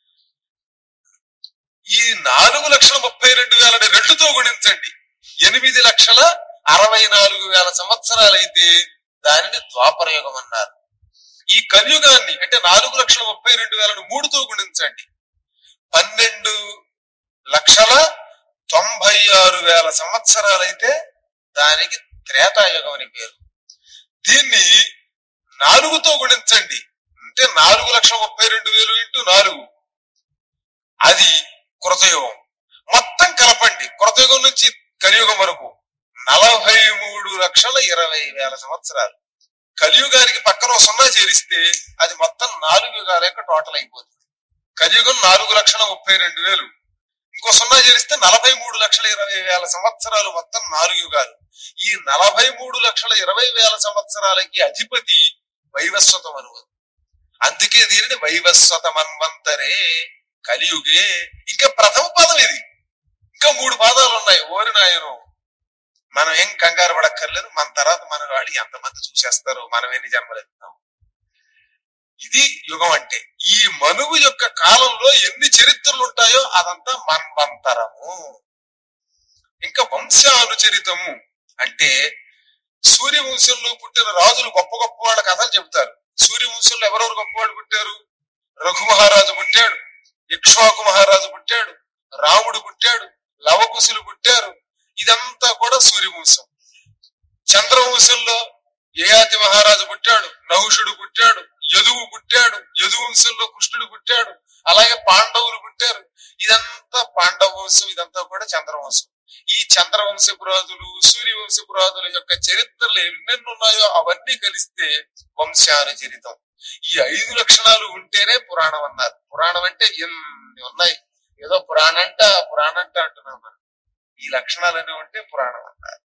ఈ నాలుగు లక్షల ముప్పై రెండు వేలని రెండుతో గుణించండి ఎనిమిది లక్షల అరవై నాలుగు వేల సంవత్సరాలైతే దానిని ద్వాపర యుగం అన్నారు ఈ కలియుగాన్ని అంటే నాలుగు లక్షల ముప్పై రెండు వేలను మూడుతో గుణించండి పన్నెండు లక్షల తొంభై ఆరు వేల సంవత్సరాలైతే దానికి త్రేతాయుగం అని పేరు దీన్ని నాలుగుతో గుణించండి అంటే నాలుగు లక్షల ముప్పై రెండు వేలు ఇంటూ నాలుగు అది కృతయుగం మొత్తం కలపండి కృతయుగం నుంచి కలియుగం వరకు నలభై మూడు లక్షల ఇరవై వేల సంవత్సరాలు కలియుగానికి పక్కన ఓ సున్నా చేరిస్తే అది మొత్తం నాలుగు యుగాల యొక్క టోటల్ అయిపోతుంది కలియుగం నాలుగు లక్షల ముప్పై రెండు వేలు ఇంకో సున్నా చేరిస్తే నలభై మూడు లక్షల ఇరవై వేల సంవత్సరాలు మొత్తం నాలుగు యుగాలు ఈ నలభై మూడు లక్షల ఇరవై వేల సంవత్సరాలకి అధిపతి వైవస్వత మనువు అందుకే దీనిని వైవస్వత మన్వంతరే కలియుగే ఇంకా ప్రథమ పదం ఇది ఇంకా మూడు పాదాలు ఉన్నాయి ఓరి నాయను మనం ఏం కంగారు పడక్కర్లేదు మన తర్వాత మన వాళ్ళు ఎంతమంది చూసేస్తారు మనం ఎన్ని జన్మలు ఎత్తాం ఇది యుగం అంటే ఈ మనువు యొక్క కాలంలో ఎన్ని చరిత్రలు ఉంటాయో అదంతా మన్వంతరము ఇంకా వంశానుచరితము అంటే సూర్యవంశంలో పుట్టిన రాజులు గొప్ప గొప్ప వాళ్ళ కథలు చెబుతారు సూర్యవంశంలో ఎవరెవరు గొప్పవాళ్ళు పుట్టారు రఘు మహారాజు పుట్టాడు ఇక్ష్వాకు మహారాజు పుట్టాడు రాముడు పుట్టాడు లవకుశులు పుట్టారు ఇదంతా కూడా సూర్యవంశం చంద్రవంశంలో యయాతి మహారాజు పుట్టాడు నహుషుడు పుట్టాడు యదువు పుట్టాడు యదు వంశంలో కృష్ణుడు పుట్టాడు అలాగే పాండవులు పుట్టారు ఇదంతా పాండవ వంశం ఇదంతా కూడా చంద్రవంశం ఈ చంద్రవంశ పురాదులు సూర్యవంశ పురాదుల యొక్క చరిత్రలు ఎన్నెన్ని ఉన్నాయో అవన్నీ కలిస్తే వంశానుచరితం ఈ ఐదు లక్షణాలు ఉంటేనే పురాణం అన్నారు పురాణం అంటే ఎన్ని ఉన్నాయి ఏదో పురాణంట పురాణంట అంటున్నాం మనం ఈ లక్షణాలన్నీ ఉంటే పురాణం అన్నారు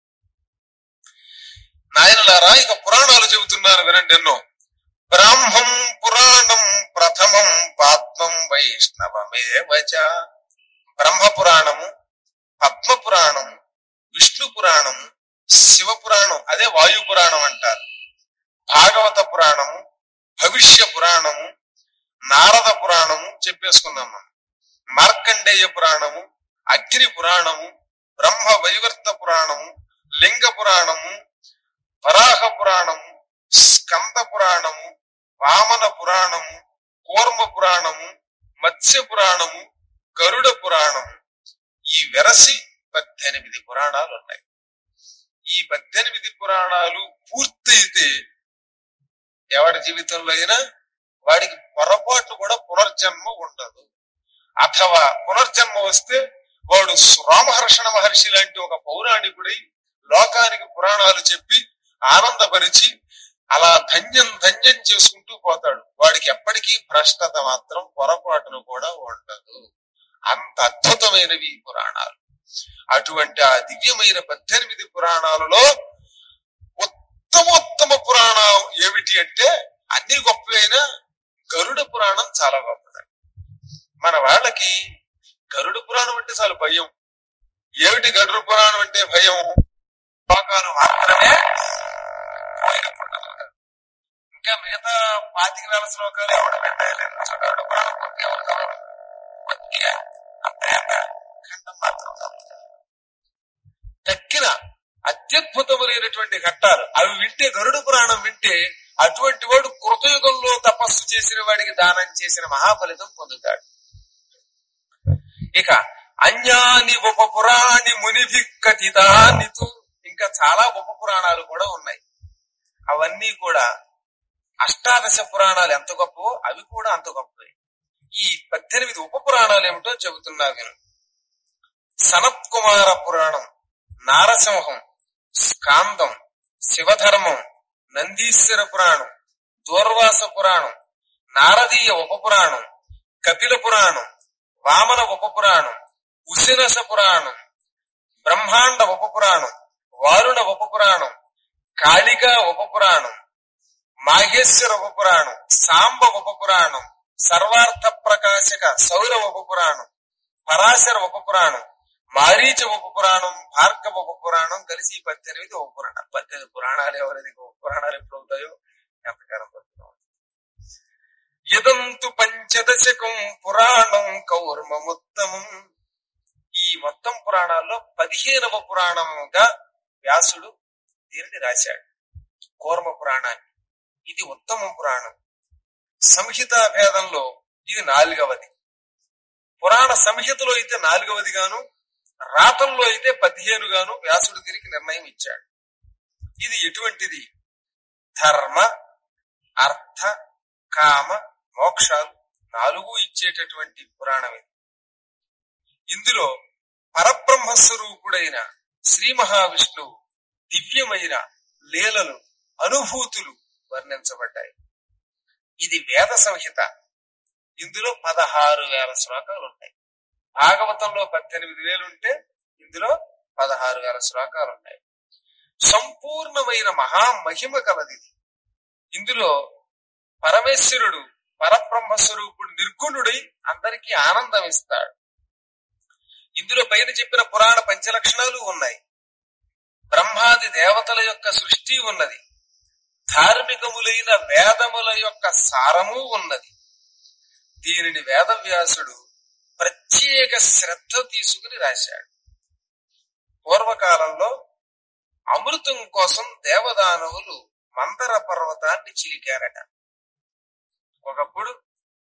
నాయనలారా ఇక పురాణాలు చెబుతున్నారు వినండి ఎన్నో బ్రాహ్మం పురాణం ప్రథమం పాత్మం వైష్ణవమేవచ బ్రహ్మ పురాణము పద్మ పురాణం విష్ణు పురాణం శివ పురాణం అదే వాయు పురాణం అంటారు భాగవత పురాణము భవిష్య పురాణము నారద పురాణము చెప్పేసుకున్నాం మనం మార్కండేయ పురాణము అగ్ని పురాణము బ్రహ్మ వైవర్త పురాణము లింగ పురాణము వరాహ పురాణము స్కంద పురాణము వామన పురాణము కూర్మ పురాణము మత్స్య పురాణము గరుడ పురాణము ఈ వెరసి పద్దెనిమిది పురాణాలు ఉన్నాయి ఈ పద్దెనిమిది పురాణాలు పూర్తయితే ఎవడి జీవితంలో అయినా వాడికి పొరపాటు కూడా పునర్జన్మ ఉండదు అథవా పునర్జన్మ వస్తే వాడు రామహర్షణ మహర్షి లాంటి ఒక పౌరాణికుడై లోకానికి పురాణాలు చెప్పి ఆనందపరిచి అలా ధన్యం ధన్యం చేసుకుంటూ పోతాడు వాడికి ఎప్పటికీ భ్రష్టత మాత్రం పొరపాటును కూడా ఉండదు అంత అద్భుతమైనవి ఈ పురాణాలు అటువంటి ఆ దివ్యమైన పద్దెనిమిది పురాణాలలో ఉత్తమోత్తమ పురాణం ఏమిటి అంటే అన్ని గొప్పవైన గరుడ పురాణం చాలా గొప్పది మన వాళ్ళకి గరుడ పురాణం అంటే చాలా భయం ఏమిటి గరుడ పురాణం అంటే భయం శ్లోకాలు మాత్రమే పోయిన పురాణాలు. ఇంకా మిగతా పాతిక వేల శ్లోకాలు ఎవడ పెట్టలేదు గరుడ పురాణం పూర్తిగా ఉండదు. కొద్దిగా అంతే అంత ఖండం మాత్రం తక్కిన అత్యద్భుతములైనటువంటి ఘట్టాలు అవి వింటే గరుడ పురాణం వింటే అటువంటి వాడు కృతయుగంలో తపస్సు చేసిన వాడికి దానం చేసిన మహాఫలితం పొందుతాడు ఇక అన్యాని ఉప పురాణి మునిభి కథితానితు ఇంకా చాలా ఉప పురాణాలు కూడా ఉన్నాయి అవన్నీ కూడా అష్టాదశ పురాణాలు ఎంత గొప్పవో అవి కూడా అంత గొప్పవి ఈ పద్దెనిమిది ఉప పురాణాలు ఏమిటో చెబుతున్నా విను సనత్ కుమార పురాణం నారసింహం స్కాందం శివధర్మం నందీశ్వర పురాణం దూర్వాస పురాణం నారదీయ ఉప పురాణం కపిల పురాణం వామన ఉప పురాణం ఉసినస పురాణం బ్రహ్మాండ ఉప పురాణం వారుణ ఉప పురాణం కాళికా ఉప పురాణం మాఘేశ్వర ఉప పురాణం సాంబ ఉప పురాణం సర్వార్థ ప్రకాశక సౌర ఉప పురాణం పరాశర ఉప పురాణం మారీచ ఉప పురాణం భార్గవ ఉప పురాణం కలిసి ఈ పద్దెనిమిది ఉప పురాణాలు పద్దెనిమిది పురాణాలు ఎవరిది ఉప పురాణాలు ఎప్పుడు అవుతాయో ఎంతకాలం పడుతున్నాం ఇదంతు పంచదశకం పురాణం కౌర్మముత్తమం ఈ మొత్తం పురాణాల్లో పదిహేనవ పురాణముగా వ్యాసుడు దీనిని రాశాడు కూర్మ పురాణాన్ని ఇది ఉత్తమ పురాణం సంహితా భేదంలో ఇది నాలుగవది పురాణ సంహితలో అయితే నాలుగవది గాను రాతల్లో అయితే పదిహేను గాను వ్యాసుడు దీనికి నిర్ణయం ఇచ్చాడు ఇది ఎటువంటిది ధర్మ అర్థ కామ మోక్షాలు నాలుగు ఇచ్చేటటువంటి పురాణం ఇది ఇందులో పరబ్రహ్మ స్వరూపుడైన శ్రీ మహావిష్ణువు దివ్యమైన లీలలు అనుభూతులు వర్ణించబడ్డాయి ఇది వేద సంహిత ఇందులో పదహారు వేల శ్లోకాలు ఉంటాయి భాగవతంలో పద్దెనిమిది వేలు ఉంటే ఇందులో పదహారు వేల శ్లోకాలు ఉంటాయి సంపూర్ణమైన మహామహిమ కలది ఇది. ఇందులో పరమేశ్వరుడు పరబ్రహ్మ స్వరూపుడు నిర్గుణుడై అందరికీ ఆనందం ఇస్తాడు ఇందులో పైన చెప్పిన పురాణ పంచలక్షణాలు ఉన్నాయి బ్రహ్మాది దేవతల యొక్క సృష్టి ఉన్నది ధార్మికములైన వేదముల యొక్క సారము ఉన్నది దీనిని వేదవ్యాసుడు ప్రత్యేక శ్రద్ధ తీసుకుని రాశాడు పూర్వకాలంలో అమృతం కోసం దేవదానవులు మందర పర్వతాన్ని చిలికారట ఒకప్పుడు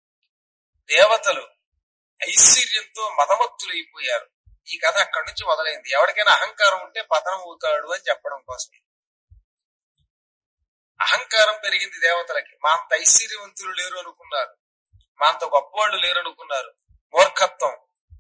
దేవతలు ఐశ్వర్యంతో మదమత్తులైపోయారు ఈ కథ అక్కడి నుంచి మొదలైంది ఎవరికైనా అహంకారం ఉంటే పతనం అవుతాడు అని చెప్పడం కోసం అహంకారం పెరిగింది దేవతలకి మా అంత ఐశ్వర్యవంతులు లేరు అనుకున్నారు మా అంత గొప్పవాళ్ళు లేరు అనుకున్నారు మూర్ఖత్వం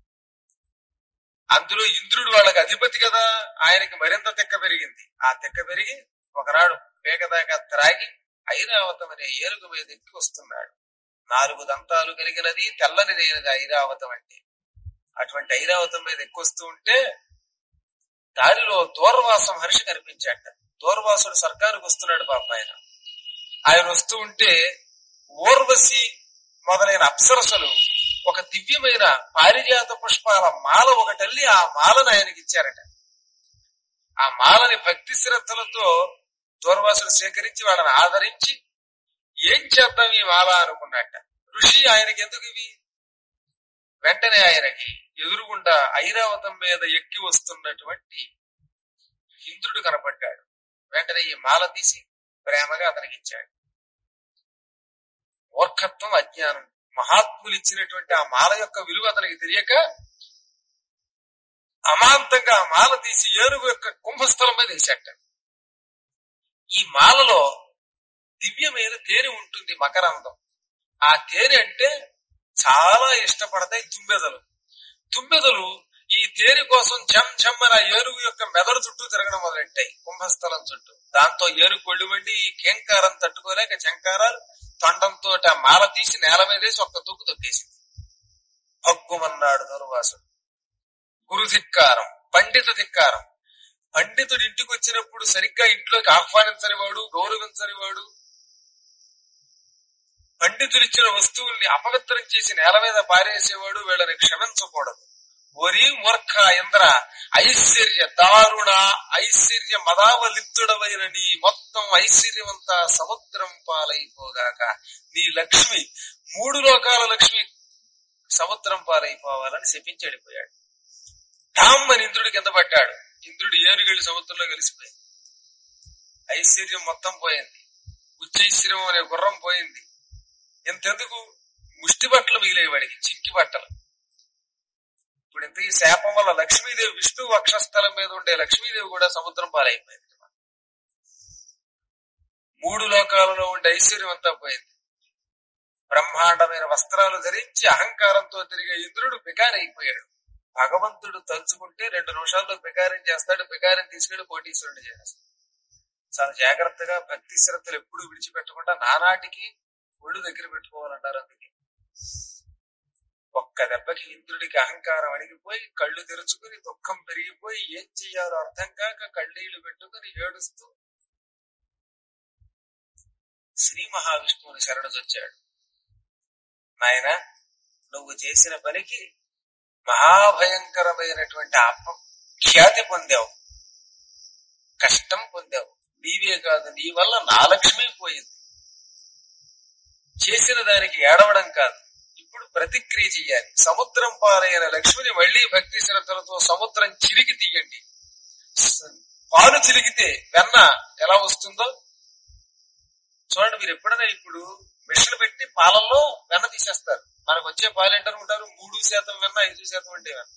అందులో ఇంద్రుడు వాళ్ళకి అధిపతి కదా ఆయనకి మరింత తెక్క పెరిగింది ఆ తెక్క పెరిగి ఒకనాడు పేకదాకా త్రాగి ఐరావతం అనే ఏనుగు మీద ఎక్కి వస్తున్నాడు నాలుగు దంతాలు కలిగినది తెల్లని రేనుగా ఐరావతం అంటే అటువంటి ఐరావతం మీద ఎక్కువస్తూ ఉంటే దారిలో దూర్వాసం హర్షి కనిపించాట దూర్వాసుడు సర్గానికి వస్తున్నాడు పాప ఆయన ఆయన వస్తూ ఉంటే ఊర్వశి మొదలైన అప్సరసలు ఒక దివ్యమైన పారిజాత పుష్పాల మాల ఒకటల్లి ఆ మాలను ఆయనకి ఇచ్చారట ఆ మాలని భక్తి శ్రద్ధలతో దూర్వాసుడు స్వీకరించి వాళ్ళని ఆదరించి ఏం చేద్దాం ఈ మాల అనుకున్నట్ట ఋషి ఆయనకి ఎందుకు ఇవి వెంటనే ఆయనకి ఎదురుగుండా ఐరావతం మీద ఎక్కి వస్తున్నటువంటి ఇంద్రుడు కనపడ్డాడు వెంటనే ఈ మాల తీసి ప్రేమగా అతనికి ఇచ్చాడు మూర్ఖత్వం అజ్ఞానం మహాత్ములు ఇచ్చినటువంటి ఆ మాల యొక్క విలువ అతనికి తెలియక అమాంతంగా ఆ మాల తీసి ఏనుగు యొక్క కుంభస్థలం మీద వేసాట ఈ మాలలో దివ్యమైన తేనె ఉంటుంది మకరందం ఆ తేనె అంటే చాలా ఇష్టపడతాయి తుమ్మెదలు తుమ్మెదలు ఈ తేనె కోసం చెమ్ చెమ్మన ఏనుగు యొక్క మెదడు చుట్టూ తిరగడం మొదలెట్టాయి కుంభస్థలం చుట్టూ దాంతో ఏనుగు కొళ్ళు వండి ఈ కేంకారం తట్టుకోలేక చంకారాలు తొండంతో ఆ మాల తీసి నేల మీద వేసి ఒక్క తూకు తొక్కేసింది భగ్గుమన్నాడు దుర్వాసుడు గురు ధిక్కారం పండిత ధిక్కారం పండితుడు ఇంటికి వచ్చినప్పుడు సరిగ్గా ఇంట్లోకి ఆహ్వానించని వాడు గౌరవించని వాడు పండితులు ఇచ్చిన వస్తువుల్ని అపవిత్రం చేసి నేల మీద పారేసేవాడు వీళ్ళని క్షమించకూడదు ఒరి మూర్ఖ ఇంద్ర ఐశ్వర్య దారుణ ఐశ్వర్య మదావలిప్తుడవైన నీ మొత్తం ఐశ్వర్యమంతా సముద్రం పాలైపోగాక నీ లక్ష్మి మూడు లోకాల లక్ష్మి సముద్రం పాలైపోవాలని శపించి వెళ్ళిపోయాడు ఠామ్మని ఇంద్రుడి కింద పడ్డాడు ఇంద్రుడు ఏనుగెళ్ళి సముద్రంలో కలిసిపోయింది ఐశ్వర్యం మొత్తం పోయింది ఉచ్చైశ్వర్యం అనే గుర్రం పోయింది ఇంతెందుకు ముష్టి బట్టలు మిగిలేవాడికి చింకి బట్టలు ఇప్పుడు ఇంత ఈ శాపం వల్ల లక్ష్మీదేవి విష్ణు వక్షస్థలం మీద ఉండే లక్ష్మీదేవి కూడా సముద్రం పాలైపోయింది మూడు లోకాలలో ఉండే ఐశ్వర్యం అంతా పోయింది బ్రహ్మాండమైన వస్త్రాలు ధరించి అహంకారంతో తిరిగే ఇంద్రుడు బికారైపోయాడు భగవంతుడు తలుచుకుంటే రెండు నిమిషాల్లో బికారం చేస్తాడు బికారం తీసుకెళ్లి కోటీశ్వరుడు చేస్తాడు చాలా జాగ్రత్తగా భక్తి శ్రద్ధలు ఎప్పుడు విడిచిపెట్టకుండా నానాటికి ఒళ్ళు దగ్గర పెట్టుకోవాలంటారు అందుకే ఒక్క దెబ్బకి ఇంద్రుడికి అహంకారం అడిగిపోయి కళ్ళు తెరుచుకుని దుఃఖం పెరిగిపోయి ఏం చెయ్యాలో అర్థం కాక కళ్ళీళ్లు పెట్టుకుని ఏడుస్తూ శ్రీ మహావిష్ణువుని శరణొచ్చాడు నాయన నువ్వు చేసిన పనికి మహాభయంకరమైనటువంటి ఆత్మ ఖ్యాతి పొందావు కష్టం పొందావు నీవే కాదు నీ వల్ల నా లక్ష్మి పోయింది చేసిన దానికి ఏడవడం కాదు ఇప్పుడు ప్రతిక్రియ చెయ్యాలి సముద్రం పాలైన లక్ష్మిని మళ్లీ భక్తి శ్రద్ధలతో సముద్రం చిలికి తీయండి స- పాలు చిలికితే వెన్న ఎలా వస్తుందో చూడండి మీరు ఎప్పుడైనా ఇప్పుడు మిషన్ పెట్టి పాలల్లో వెన్న తీసేస్తారు మనకు వచ్చే పాలు ఏంటనుకుంటారు మూడు శాతం వెన్న ఐదు శాతం అంటే వెన్న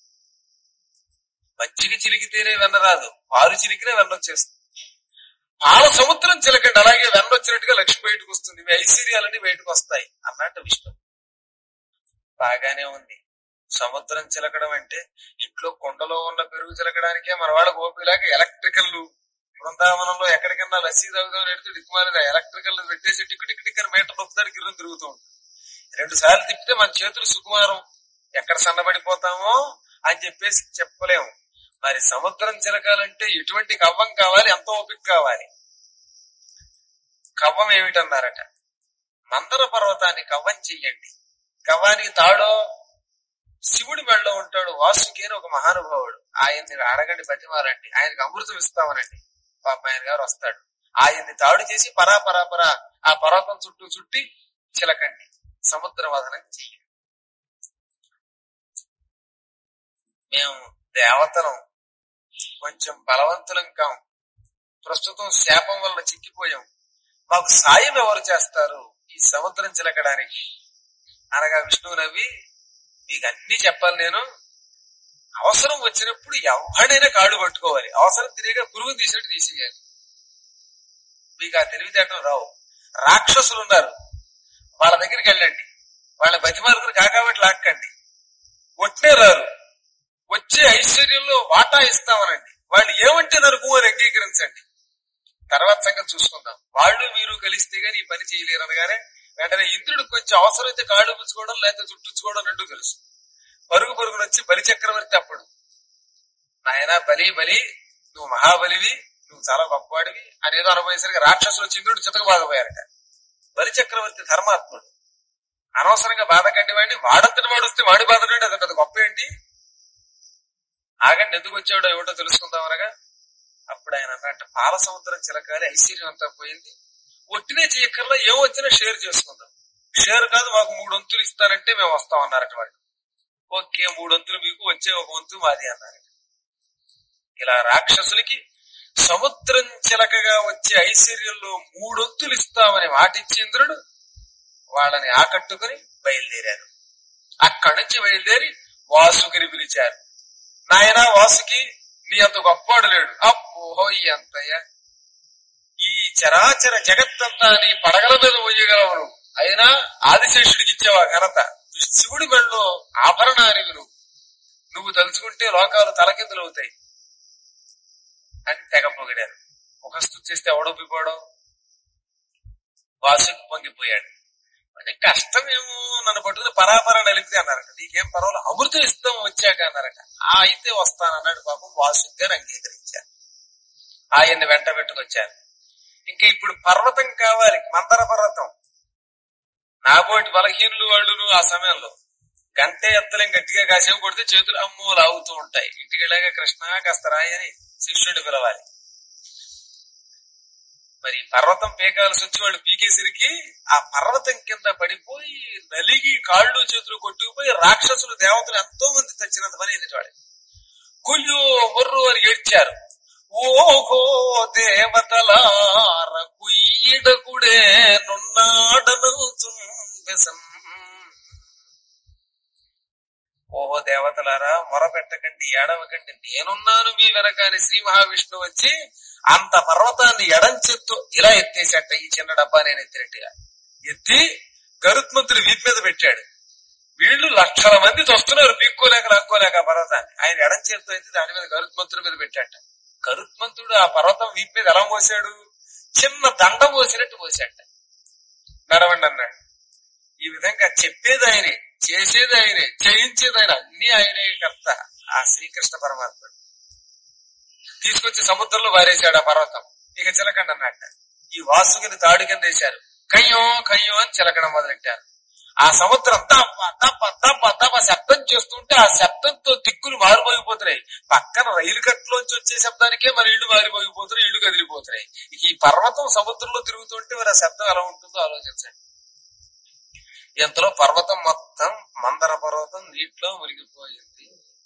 మజ్జిగ చిలికితేనే వెన్న రాదు పాలు చిలికినే వెన్న వచ్చేస్తుంది పాల సముద్రం చిలకండి అలాగే వెన్న వచ్చినట్టుగా లక్ష్మి బయటకు వస్తుంది మీ ఐశ్వర్యాలన్నీ బయటకు వస్తాయి అన్నట్టు విష్ణు బాగానే ఉంది సముద్రం చిలకడం అంటే ఇంట్లో కొండలో ఉన్న పెరుగు చిలకడానికే మన వాళ్ళ గోపిలాగా ఎలక్ట్రికల్ బృందావనంలో ఎక్కడికన్నా లస్సీ తాగుదాం ఎడితే దిక్కుమాలిన ఎలక్ట్రికల్ పెట్టేసి టిక్ టిక్ టిక్ అని మీటర్ నొక్కుతాడు గిర్రం తిరుగుతూ ఉంటుంది రెండు సార్లు తిప్పితే మన చేతులు సుకుమారం ఎక్కడ సన్నబడిపోతామో అని చెప్పేసి చెప్పలేము మరి సముద్రం చిలకాలంటే ఎటువంటి కవ్వం కావాలి ఎంత ఓపిక కావాలి కవ్వం ఏమిటన్నారట మందర పర్వతాన్ని కవ్వం చెయ్యండి కవ్వానికి తాడో శివుడి మెడలో ఉంటాడు వాసుకి అని ఒక మహానుభావుడు ఆయన్ని అడగండి బతిమాలండి ఆయనకి అమృతం ఇస్తామనండి పాప ఆయన గారు వస్తాడు ఆయన్ని తాడు చేసి పరా పరా పరా ఆ పర్వతం చుట్టూ చుట్టి చిలకండి సముద్ర వదనం చెయ్యండి మేము దేవతలం కొంచెం బలవంతులం కాం ప్రస్తుతం శాపం వల్ల చిక్కిపోయాం మాకు సాయం ఎవరు చేస్తారు ఈ సముద్రం చిలకడానికి అనగా విష్ణువు నవ్వి మీకు అన్ని చెప్పాలి నేను అవసరం వచ్చినప్పుడు ఎవడైనా కాళ్ళు పట్టుకోవాలి అవసరం తిరిగిగా పురుగును తీసినట్టు తీసేయాలి మీకు ఆ తెలివితేటలు రావు రాక్షసులు ఉన్నారు వాళ్ళ దగ్గరికి వెళ్ళండి వాళ్ళ బతిమార్గులు కాకాబట్టి లాక్కండి ఒట్నే రారు వచ్చే ఐశ్వర్యంలో వాటా ఇస్తామనండి వాళ్ళు ఏమంటే నరుకు అని అంగీకరించండి తర్వాత సంగతి చూసుకుందాం వాళ్ళు మీరు కలిస్తే గానీ ఈ పని చేయలేరు అనగానే వెంటనే ఇంద్రుడు కొంచెం అవసరమైతే కాళ్ళు పుచ్చుకోవడం లేకపోతే చుట్టించుకోవడం రెండు తెలుసు పరుగు పరుగును వచ్చి బలి చక్రవర్తి అప్పుడు నాయనా బలి బలి నువ్వు మహాబలివి నువ్వు చాలా గొప్పవాడివి అనేదో అనుభవేసరికి రాక్షసులు వచ్చి ఇంద్రుడు చితకబాదపోయారట బలి చక్రవర్తి ధర్మాత్ముడు అనవసరంగా బాధకండి వాడిని వాడంతటి వాడు వస్తే వాడి బాధకండి అది పెద్ద గొప్ప ఏంటి ఆగండి ఎందుకు వచ్చాడో ఏమిటో తెలుసుకుందాం అనగా అప్పుడు ఆయన అన్నట్టు పాల సముద్రం చిలకాలి ఐశ్వర్యం అంతా పోయింది ఒట్టినే చేయక్కర్లా ఏం వచ్చినా షేర్ చేసుకుందాం షేర్ కాదు మాకు మూడు వంతులు ఇస్తానంటే మేము వస్తాం అన్నారట వాళ్ళు ఓకే మూడు వంతులు మీకు వచ్చే ఒక వంతు మాది అన్నారు ఇలా రాక్షసులకి సముద్రం చిలకగా వచ్చే ఐశ్వర్యంలో మూడొంతులు ఇస్తామని మాటిచ్చి ఇంద్రుడు వాళ్ళని ఆకట్టుకుని బయలుదేరారు అక్కడి నుంచి బయలుదేరి వాసుకిని పిలిచారు నాయనా వాసుకి నీ అంత గొప్పవాడు లేడు అబ్బో ఎంతయ్య ఈ చరాచర జగత్తంతా నీ పడగల మీద పోయగలవు అయినా ఆదిశేషుడికి ఇచ్చావా ఘనత శివుడి మెళ్ళలో ఆభరణానికి నువ్వు నువ్వు నువ్వు తలుచుకుంటే లోకాలు తలకిందులు అవుతాయి అని తెగ పొగిడారు ఒక స్థుతి చేస్తే ఎవడొప్పిపోవడం వాసుకి పొంగిపోయాడు కొంచెం కష్టమేమో నన్ను పట్టుకుని పరాపర నలిపితే అన్నారట నీకేం పర్వాలేదు అమృతం ఇస్తాం వచ్చాక అన్నారట ఆ అయితే వస్తానన్నాడు పాపం వాసుకి గారు అంగీకరించారు ఆయన్ని వెంట పెట్టుకొచ్చారు ఇంకా ఇప్పుడు పర్వతం కావాలి మందర పర్వతం నాబోటి బలహీనులు వాళ్ళును ఆ సమయంలో గంటే ఎత్తలేం గట్టిగా కాసేపు కొడితే చేతులు అమ్మో లాగుతూ ఉంటాయి ఇంటికి వెళ్ళాక కృష్ణ కాస్త రాయి అని శిష్యుడు పిలవాలి మరి పర్వతం పీకాల్సి వచ్చి వాళ్ళు పీకేసరికి ఆ పర్వతం కింద పడిపోయి నలిగి కాళ్ళు చేతులు కొట్టుకుపోయి రాక్షసులు దేవతలు ఎంతో మంది తెచ్చినంత పని అయింది వాడి కుయ్యో మొర్రు అని ఏడ్చారు ఓహో దేవతలార కుయ్యడకుడే నున్నాడను ఓహో దేవతలారా మొరపెట్టకండి ఏడవకండి నేనున్నాను మీ వెనకాని శ్రీ మహావిష్ణువు వచ్చి అంత పర్వతాన్ని ఎడంచెత్తు ఇలా ఎత్తేసట ఈ చిన్న డబ్బా నేను ఎత్తినట్టుగా ఎత్తి గరుత్మంతుడు వీటి మీద పెట్టాడు వీళ్ళు లక్షల మంది వస్తున్నారు పీక్కోలేక లాక్కోలేక ఆ పర్వతాన్ని ఆయన ఎడం చేతితో ఎత్తి దాని మీద గరుత్మంతుడి మీద పెట్టాట గరుత్మంతుడు ఆ పర్వతం వీటి మీద ఎలా మోసాడు చిన్న దండ మోసినట్టు మోసాట నడవండి అన్నాడు ఈ విధంగా చెప్పేది ఆయనే చేసేది ఆయనే చేయించేది ఆయన అన్ని ఆయనే కర్త ఆ శ్రీకృష్ణ పరమాత్ముడు తీసుకొచ్చి సముద్రంలో వారేశాడు ఆ పర్వతం ఇక చిలకండి అన్నట్ట ఈ వాసుకిని తాడు కింద వేశారు కయ్యం కయ్యం అని చిలకడం మొదలెట్టారు ఆ సముద్రం తప్ప తప్ప తప్ప తప్ప శబ్దం చేస్తుంటే ఆ శబ్దంతో దిక్కులు మారిపోయిపోతున్నాయి పక్కన రైలు కట్టులోంచి వచ్చే శబ్దానికే మన ఇల్లు మారిపోయిపోతున్నాయి ఇల్లు కదిలిపోతున్నాయి ఈ పర్వతం సముద్రంలో తిరుగుతుంటే మరి ఆ శబ్దం ఎలా ఉంటుందో ఆలోచించండి ఇంతలో పర్వతం మొత్తం మందర పర్వతం నీటిలో మునిగిపోయింది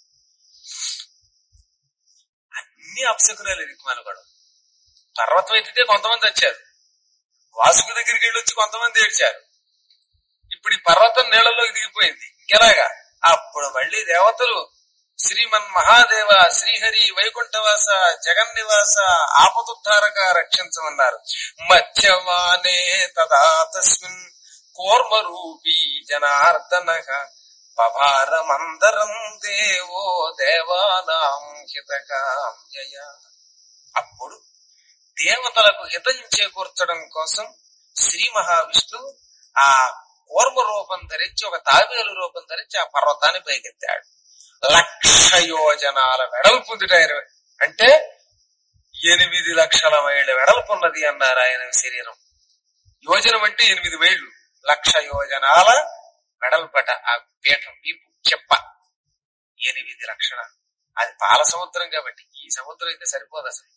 అన్ని అప్సకురాలు దిక్కుమాలు కూడా పర్వతం ఎత్తితే కొంతమంది వచ్చారు వాసుకు దగ్గరికి వెళ్ళి వచ్చి కొంతమంది ఏడ్చారు ఇప్పుడు ఈ పర్వతం నీళ్ళలోకి దిగిపోయింది ఎలాగా అప్పుడు మళ్ళీ దేవతలు శ్రీమన్ మహాదేవ శ్రీహరి వైకుంఠవాస జగన్నివాస ఆపదుద్ధారక రక్షించమన్నారు మత్స్యవానే తదా తస్మిన్ కూర్మరూపీ జనార్దన పభారమందరం దేవో దేవానాం హితకామ్యయ అప్పుడు దేవతలకు హితం చేకూర్చడం కోసం శ్రీ మహావిష్ణువు ఆ కూర్మ రూపం ధరించి ఒక తాబేలు రూపం ధరించి ఆ పర్వతాన్ని పైకెత్తాడు లక్ష యోజనాల వెడల్పు ఉంది ఆయన అంటే ఎనిమిది లక్షల మైళ్ళ వెడల్పు ఉన్నది అన్నారు ఆయన శరీరం యోజనం అంటే ఎనిమిది మైళ్ళు లక్ష యోజనాల వెడల్పట ఆ పీఠం వీపు చెప్ప ఎనిమిది లక్షణ అది పాల సముద్రం కాబట్టి ఈ సముద్రం అయితే సరిపోదు అసలు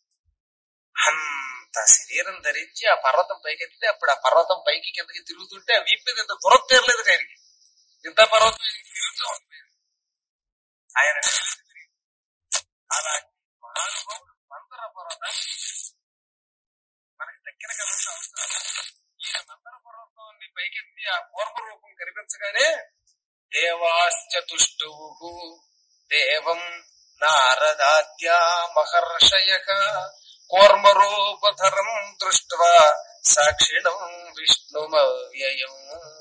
అంత శరీరం ధరించి ఆ పర్వతం పైకెత్తితే అప్పుడు ఆ పర్వతం పైకి కిందకి తిరుగుతుంటే ఆ వీపు మీద ఇంత దూరం తీరలేదు ఆయనకి ఇంత పర్వతం ఆయనకి తిరుగుతూ ఉంటుంది ఆయన అలాంటి మహానుభావుడు మందర పర్వతాన్ని మనకి దగ్గర కదంతా అవసరం ఈ మందర పర్వతాన్ని పైకెత్తి ఆ పూర్వ రూపం కనిపించగానే దేవాశ్చతుష్టువు దేవం నారదాద్యా మహర్షయక కూర్మరూపధరం దృష్ట్వా సాక్షిణం విష్ణుమవ్యయం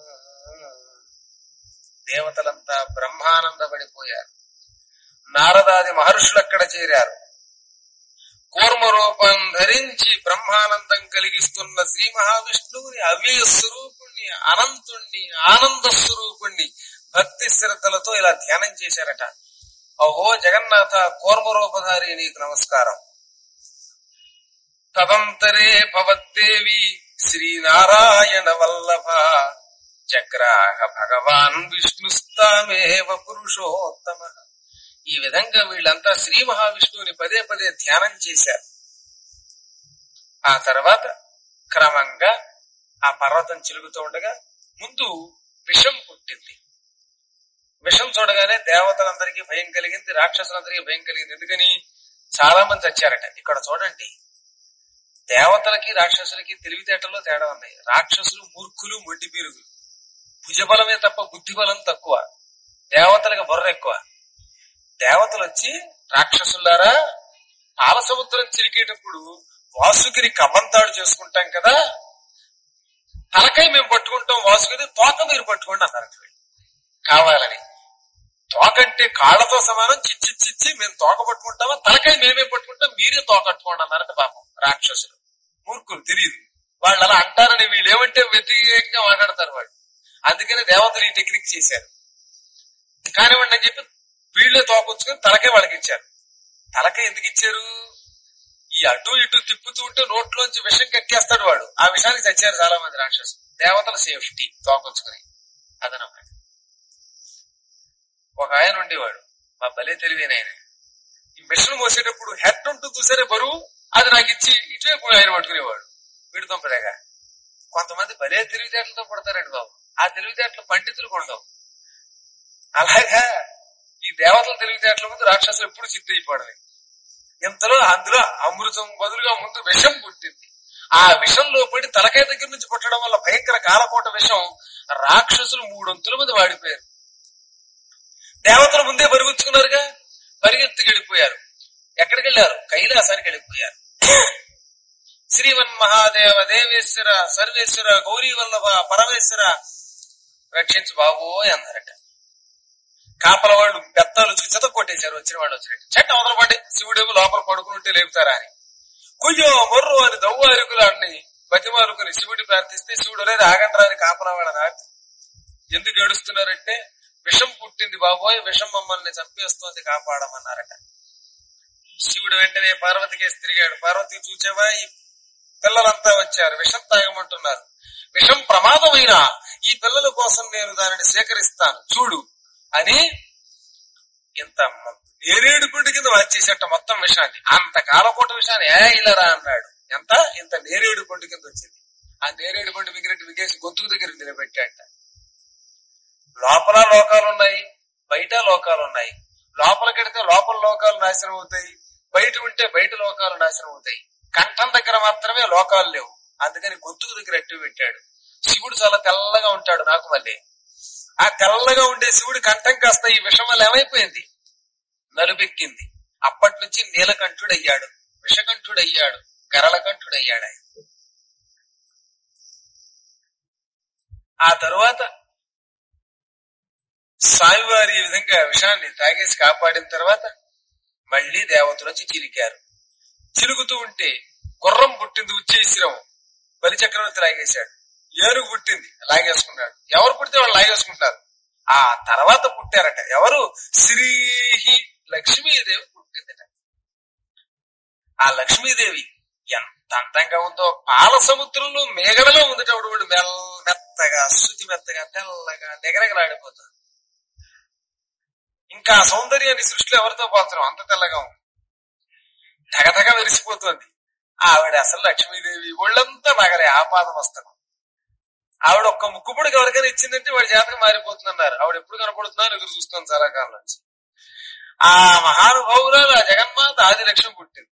దేవతలంతా బ్రహ్మానందపడిపోయారు నారదాది మహర్షులు అక్కడ చేరారు కూర్మ రూపం ధరించి బ్రహ్మానందం కలిగిస్తున్న శ్రీ మహావిష్ణువుని అవ్యయ స్వరూపుణ్ణి అనంతుణ్ణి ఆనంద స్వరూపుణ్ణి భక్తి శ్రద్ధలతో ఇలా ధ్యానం చేశారట అహో జగన్నాథ కూర్మ రూపధారి నీకు నమస్కారం తదంతరే భవద్దేవి శ్రీనారాయణ వల్లభ చక్రాహ భగవాన్ విష్ణుస్తామేవ పురుషోత్తమ ఈ విధంగా వీళ్ళంతా శ్రీ మహావిష్ణువుని పదే పదే ధ్యానం చేశారు ఆ తర్వాత క్రమంగా ఆ పర్వతం చిలుగుతూ ఉండగా ముందు విషం పుట్టింది విషం చూడగానే దేవతలందరికీ భయం కలిగింది రాక్షసులందరికీ భయం కలిగింది ఎందుకని చాలా మంది చచ్చారట ఇక్కడ చూడండి దేవతలకి రాక్షసులకి తెలివితేటల్లో తేడా ఉన్నాయి రాక్షసులు మూర్ఖులు మొండి పీరుగులు భుజబలమే తప్ప బుద్ధి బలం తక్కువ దేవతలకు బుర్ర ఎక్కువ దేవతలు వచ్చి రాక్షసులారా పాల సముద్రం చిరికేటప్పుడు వాసుకిని కమ్మంతాడు చేసుకుంటాం కదా తలకాయ మేము పట్టుకుంటాం వాసుకిని తోక మీరు పట్టుకోండి అన్నారు వీళ్ళు. కావాలని తోకంటే కాళ్ళతో సమానం చిచ్చి చిచ్చి మేము తోక పట్టుకుంటామా తలకాయ మేమే పట్టుకుంటాం మీరే తోక కట్టుకోండి అన్నారట పాపం రాక్షసులు మూర్ఖులు తెలియదు వాళ్ళు అలా అంటారని వీళ్ళు ఏమంటే వ్యతిరేకంగా మాట్లాడతారు వాళ్ళు అందుకని దేవతలు ఈ టెక్నిక్ చేశారు కానివ్వండి అని చెప్పి వీళ్ళే తోకొచ్చుకొని తలకే వాళ్ళకి ఇచ్చారు తలకే ఎందుకు ఇచ్చారు ఈ అటు ఇటు తిప్పుతూ ఉంటే నోట్లోంచి విషం కక్కేస్తాడు వాడు ఆ విషయానికి చచ్చారు చాలా మంది రాక్షసులు దేవతల సేఫ్టీ తోకొచ్చుకొని అదనమాట ఒక ఆయన ఉండేవాడు మా భలే తెలివైన ఆయన ఈ మిషన్ మోసేటప్పుడు హెడ్ ఉంటుంది చూసారే బరువు అది నాకు ఇచ్చి ఇటువైపు ఆయన పట్టుకునేవాడు వీడి దుంపదేగా కొంతమంది భలే తెలివితేటలతో పడతారండి బాబు ఆ తెలివితేటలు పండితులు ఉండవు అలాగా ఈ దేవతల తెలివితేటల ముందు రాక్షసులు ఎప్పుడు చిత్తయిపోవడమే ఇంతలో అందులో అమృతం బదులుగా ముందు విషం పుట్టింది ఆ విషంలో పడి తలకాయ దగ్గర నుంచి పుట్టడం వల్ల భయంకర కాలకోట విషం రాక్షసులు మూడొంతుల మంది వాడిపోయారు దేవతల ముందే పరుగుచ్చుకున్నారుగా పరిగెత్తుకు వెళ్ళిపోయారు ఎక్కడికి వెళ్ళారు కైలాసానికి వెళ్ళిపోయారు శ్రీవన్ మహాదేవ దేవేశ్వర సర్వేశ్వర గౌరీ వల్లభ పరమేశ్వర రక్షించు బాబు అన్నారట కాపల వాళ్ళు బెత్తాలు చిత కొట్టేశారు వచ్చిన వాళ్ళు వచ్చినట్టు చెట్ట అవతల పడి శివుడేమో లోపల పడుకుంటే లేపుతారా అని కుయ్యో మొర్రు అని దవ్వారుకులాడిని బతిమారుకుని శివుడి ప్రార్థిస్తే శివుడు లేదు ఆగండ్రా అని కాపలా వాళ్ళ నాటి ఎందుకు ఏడుస్తున్నారంటే విషం పుట్టింది బాబోయ్ విషం మమ్మల్ని చంపేస్తోంది కాపాడమన్నారట శివుడు వెంటనే పార్వతికేసి తిరిగాడు పార్వతి చూచేవా ఈ పిల్లలంతా వచ్చారు విషం తాగమంటున్నారు విషం ప్రమాదమైన ఈ పిల్లల కోసం నేను దానిని సేకరిస్తాను చూడు అని ఇంత మ- నేరేడు పండు కింద వచ్చేసేట మొత్తం విషాన్ని అంత కాలకోట విషయాన్ని ఏ ఇల్లరా అన్నాడు ఎంత ఇంత నేరేడు పండు కింద వచ్చింది ఆ నేరేడు పండు మిగిలినట్టు మిగేసి గొంతుకు దగ్గర నిలబెట్టాట లోపల లోకాలు ఉన్నాయి బయట లోకాలు ఉన్నాయి లోపల కడితే లోపల లోకాలు నాశనం అవుతాయి బయట ఉంటే బయట లోకాలు నాశనం అవుతాయి కంఠం దగ్గర మాత్రమే లోకాలు లేవు అందుకని గొంతుకు దగ్గర అట్టు పెట్టాడు శివుడు చాలా తెల్లగా ఉంటాడు నాకు మళ్ళీ ఆ తెల్లగా ఉండే శివుడి కంఠం కాస్త ఈ విషం వల్ల ఏమైపోయింది నలుబెక్కింది అప్పటి నుంచి నీలకంఠుడయ్యాడు విషకంఠుడయ్యాడు గరళకంఠుడయ్యాడు ఆయన ఆ తరువాత స్వామివారి ఈ విధంగా విషాన్ని తాగేసి కాపాడిన తర్వాత మళ్ళీ దేవతలు వచ్చి చిరికారు చిలుగుతూ ఉంటే గుర్రం పుట్టింది ఉచ్చేసిరం బలి చక్రవర్తి లాగేశాడు ఏనుగు పుట్టింది లాగేసుకున్నాడు ఎవరు పుడితే వాళ్ళు లాగేసుకుంటారు ఆ తర్వాత పుట్టారట ఎవరు శ్రీహి లక్ష్మీదేవి పుట్టిందట ఆ లక్ష్మీదేవి ఎంత అందంగా ఉందో పాల సముద్రంలో మేఘడలో ఉందట ఆవిడ వాడు మెల్ల మెత్తగా శుచి మెత్తగా తెల్లగా నెగనగలాడిపోతుంది ఇంకా ఆ సౌందర్యాన్ని సృష్టిలో ఎవరితో పోల్చడం అంత తెల్లగా ఉంది తెగతగా వెలిసిపోతుంది ఆవిడ అసలు లక్ష్మీదేవి ఒళ్ళంతా నగలే ఆపాదం వస్తాను ఆవిడ ఒక్క ముక్కుపుడికి ఎవరికైనా ఇచ్చిందంటే వాడి జాతకం మారిపోతుందన్నారు ఆవిడ ఎప్పుడు కనపడుతున్నారు ఎదురు చూస్తాను చాలా కాలం నుంచి ఆ మహానుభావురాలు ఆ జగన్మాత ఆది లక్ష్యం పుట్టింది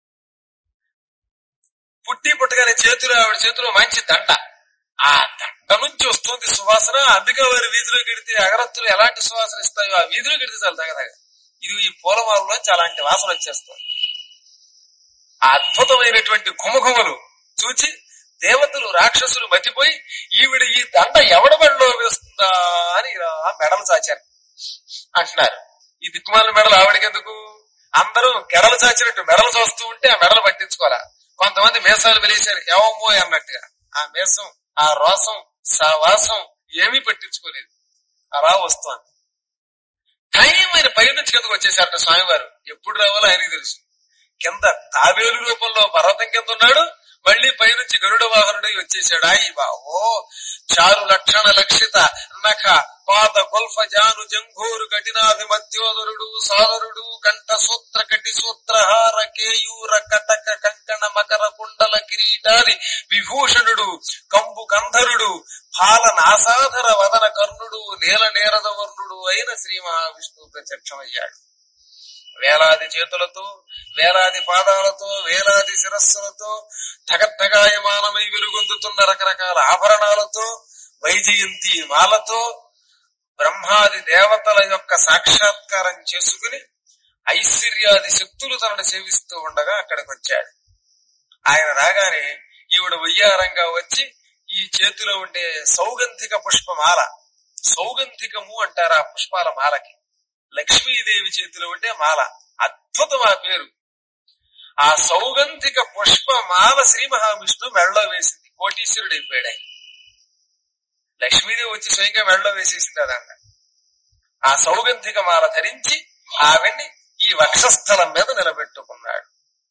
పుట్టి పుట్టగానే చేతిలో ఆవిడ చేతిలో మంచి దండ ఆ దండ నుంచి వస్తుంది సువాసన అందుకే వారి వీధిలోకి వెడితే అగరత్తులు ఎలాంటి సువాసన ఇస్తాయో ఆ వీధిలోకి వెడితే చాలా తగదగ ఇది ఈ పూలమాలలోంచి అలాంటి వాసన వచ్చేస్తుంది ఆ అద్భుతమైనటువంటి ఘుమఘుమలు చూచి దేవతలు రాక్షసులు మతిపోయి ఈవిడ ఈ దండ ఎవడ మెడలో వేస్తుందా అని ఇలా మెడలు చాచారు అంటున్నారు ఈ దిక్కుమాల మెడలు ఆవిడకెందుకు అందరూ గెడలు చాచినట్టు మెడలు చూస్తూ ఉంటే ఆ మెడలు పట్టించుకోవాలా కొంతమంది మీసాలు వెలిసారు ఏవమ్మో అన్నట్టుగా ఆ మీసం ఆ రోసం వాసం ఏమీ పట్టించుకోలేదు అలా వస్తోంది టైం ఆయన పై నుంచి కిందకు వచ్చేసారట స్వామివారు ఎప్పుడు రావాలో ఆయనకి తెలుసు కింద తాబేలు రూపంలో పర్వతం కింద ఉన్నాడు మళ్ళీ పైనుంచి గరుడ వాహనుడై వచ్చేసాడు అయ్యి బావో చారు లక్షణ లక్షిత నఖ పాద గొల్ఫ జాను జంఘోరు కఠినాభిమధ్యోదరుడు సాదరుడు కంఠ సూత్ర కటి సూత్రహార కేయూర కటక కంకణ మకర కుండల కిరీటాది విభూషణుడు కంబు గంధరుడు పాల నాసాధర వదన కర్ణుడు నేల నేరద వర్ణుడు అయిన శ్రీ మహావిష్ణువు ప్రత్యక్షమయ్యాడు వేలాది చేతులతో వేలాది పాదాలతో వేలాది శిరస్సులతో ధగద్ధగాయమానమై వెలుగొందుతున్న రకరకాల ఆభరణాలతో వైజయంతి మాలతో బ్రహ్మాది దేవతల యొక్క సాక్షాత్కారం చేసుకుని ఐశ్వర్యాది శక్తులు తనను సేవిస్తూ ఉండగా అక్కడికి వచ్చాడు ఆయన రాగానే ఈవిడ వయ్యారంగా వచ్చి ఈ చేతిలో ఉండే సౌగంధిక పుష్పమాల సౌగంధికము అంటారు ఆ పుష్పాల మాలకి లక్ష్మీదేవి చేతిలో ఉండే మాల అద్భుతం ఆ పేరు ఆ సౌగంధిక పుష్ప మాల శ్రీ మహావిష్ణు మెడలో వేసింది కోటీశ్వరుడు అయిపోయాడు ఆయన. లక్ష్మీదేవి వచ్చి స్వయంగా మెడలో వేసేసింది అదంట ఆ సౌగంధిక మాల ధరించి ఆవిడ్ని ఈ వక్షస్థలం మీద నిలబెట్టుకున్నాడు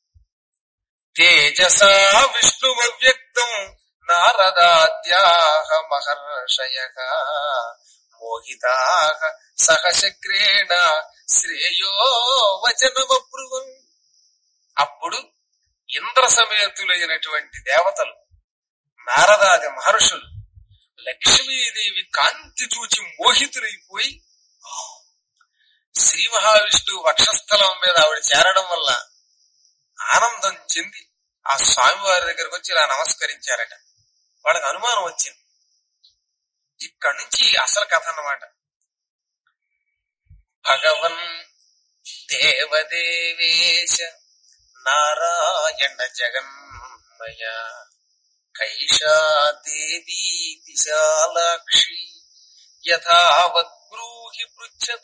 తేజసా విష్ణువ్యక్తం నారదాద్యాహ మహర్షయ మోహితాహ సహశక్రేణ శ్రేయో వచనమబ్రువం అప్పుడు ఇంద్ర సమేతులైనటువంటి దేవతలు నారదాది మహర్షులు లక్ష్మీదేవి కాంతి చూచి మోహితులైపోయి శ్రీ మహావిష్ణువు వక్షస్థలం మీద ఆవిడ చేరడం వల్ల ఆనందం చెంది ఆ స్వామివారి దగ్గరకు వచ్చి ఇలా నమస్కరించారట వాళ్ళకి అనుమానం వచ్చింది ఇక్కడి నుంచి అసలు కథ అన్నమాట భగవన్ దేవదేవేశ నారాయణ జగన్మయ కైషా దేవీ విశాలాక్షి యథావత్ బ్రూహి పృచ్చత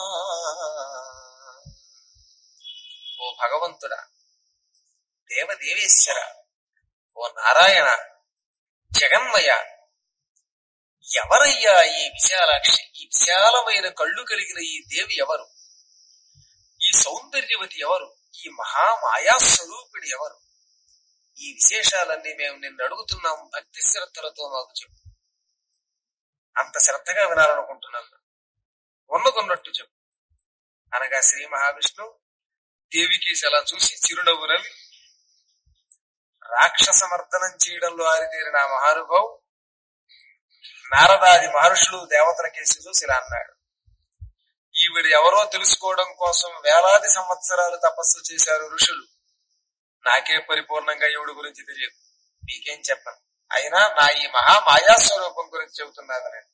ఓ భగవంతుడా దేవదేవేశ్వర ఓ నారాయణ జగన్మయ ఎవరయ్యా ఈ విశాలాక్షి ఈ విశాలమైన కళ్ళు కలిగిన ఈ దేవి ఎవరు ఈ సౌందర్యవతి ఎవరు ఈ మహామాయా స్వరూపిణి ఎవరు ఈ విశేషాలన్నీ మేము నిన్ను అడుగుతున్నాం భక్తి శ్రద్ధలతో మాకు చెప్పు అంత శ్రద్ధగా వినాలనుకుంటున్నాను ఉన్నదున్నట్టు చెప్పు అనగా శ్రీ మహావిష్ణు దేవికి అలా చూసి చిరునవ్వు నవ్వి రాక్షస మర్దనం చేయడంలో ఆరితేరిన ఆ మహానుభావు నారదాది మహర్షులు దేవతల కేసి చూసి ఇలా అన్నాడు ఈవిడ ఎవరో తెలుసుకోవడం కోసం వేలాది సంవత్సరాలు తపస్సు చేశారు ఋషులు నాకే పరిపూర్ణంగా ఈవిడ గురించి తెలియదు మీకేం చెప్పను అయినా నా ఈ మహా మాయా స్వరూపం గురించి చెబుతున్నాను నేను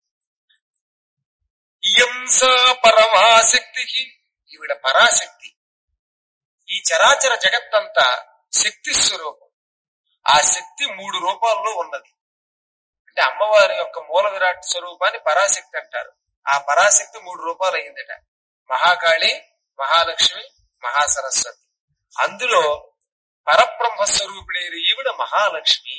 ఇయంస పరమాశక్తికి ఈవిడ పరాశక్తి ఈ చరాచర జగత్తంతా శక్తి స్వరూపం ఆ శక్తి మూడు రూపాల్లో ఉన్నది అంటే అమ్మవారి యొక్క మూల విరాట్ స్వరూపాన్ని పరాశక్తి అంటారు ఆ పరాశక్తి మూడు రూపాలు అయిందట మహాకాళి మహాలక్ష్మి మహాసరస్వతి అందులో పరబ్రహ్మ స్వరూపిణి ఈవిడ మహాలక్ష్మి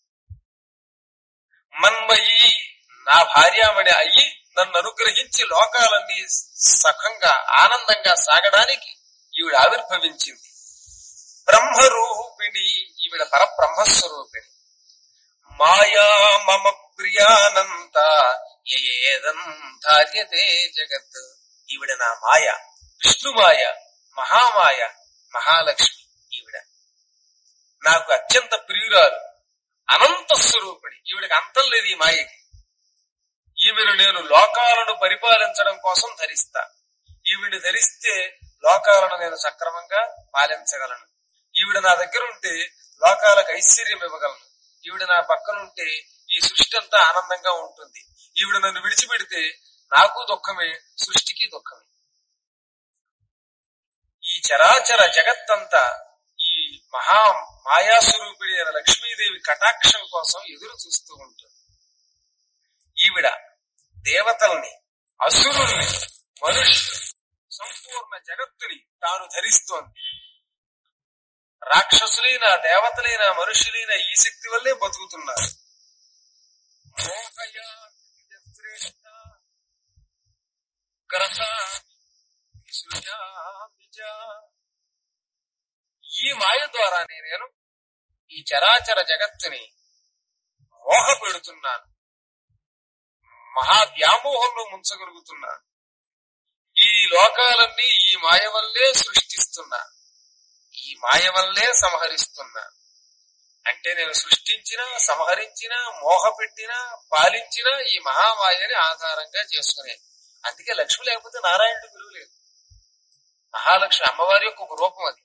మన్మయి నా భార్యామణి అయ్యి నన్ను అనుగ్రహించి లోకాలన్నీ సఖంగా ఆనందంగా సాగడానికి ఈవిడ ఆవిర్భవించింది బ్రహ్మరూపిణి ఈవిడ పరబ్రహ్మస్వరూపిణి మాయా మమ ప్రియానంత ఏదంధార్యతే జగత్ ఈవిడ నా మాయ విష్ణుమాయ మహామాయ మహాలక్ష్మి ఈవిడ నాకు అత్యంత ప్రియురాలు అనంత స్వరూపిణి ఈవిడకి అంతం లేదు ఈ మాయకి ఈమెను నేను లోకాలను పరిపాలించడం కోసం ధరిస్తా ఈవిడిని ధరిస్తే లోకాలను నేను సక్రమంగా పాలించగలను ఈవిడ నా దగ్గర ఉంటే లోకాలకు ఐశ్వర్యం ఇవ్వగలను ఈవిడ నా పక్కన ఉంటే ఈ సృష్టి అంతా ఆనందంగా ఉంటుంది ఈవిడ నన్ను విడిచిపెడితే నాకు దుఃఖమే సృష్టికి దుఃఖమే ఈ చరాచర జగత్తంతా ఈ మహా మాయాస్వరూపిణి అయిన లక్ష్మీదేవి కటాక్షం కోసం ఎదురు చూస్తూ ఉంటుంది ఈవిడ దేవతల్ని అసురుల్ని మనుషులు సంపూర్ణ జగత్తుని తాను ధరిస్తోంది రాక్షసులైన దేవతలైన మనుషులైన ఈ శక్తి వల్లే బతుకుతున్నారు మోహయ శ్రేష్ఠ గ్రస సృజామి చ. ఈ మాయ ద్వారానే నేను ఈ చరాచర జగత్తుని మోహ పెడుతున్నాను మహా వ్యామోహంలో ముంచగలుగుతున్నాను ఈ లోకాలన్నీ ఈ మాయ వల్లే సృష్టిస్తున్నా ఈ మాయ వల్లే సంహరిస్తున్నా అంటే నేను సృష్టించిన సంహరించిన మోహ పెట్టిన పాలించిన ఈ మహామాయని ఆధారంగా చేసుకునే అందుకే లక్ష్మి లేకపోతే నారాయణుడు విలువ లేదు మహాలక్ష్మి అమ్మవారి యొక్క ఒక రూపం అది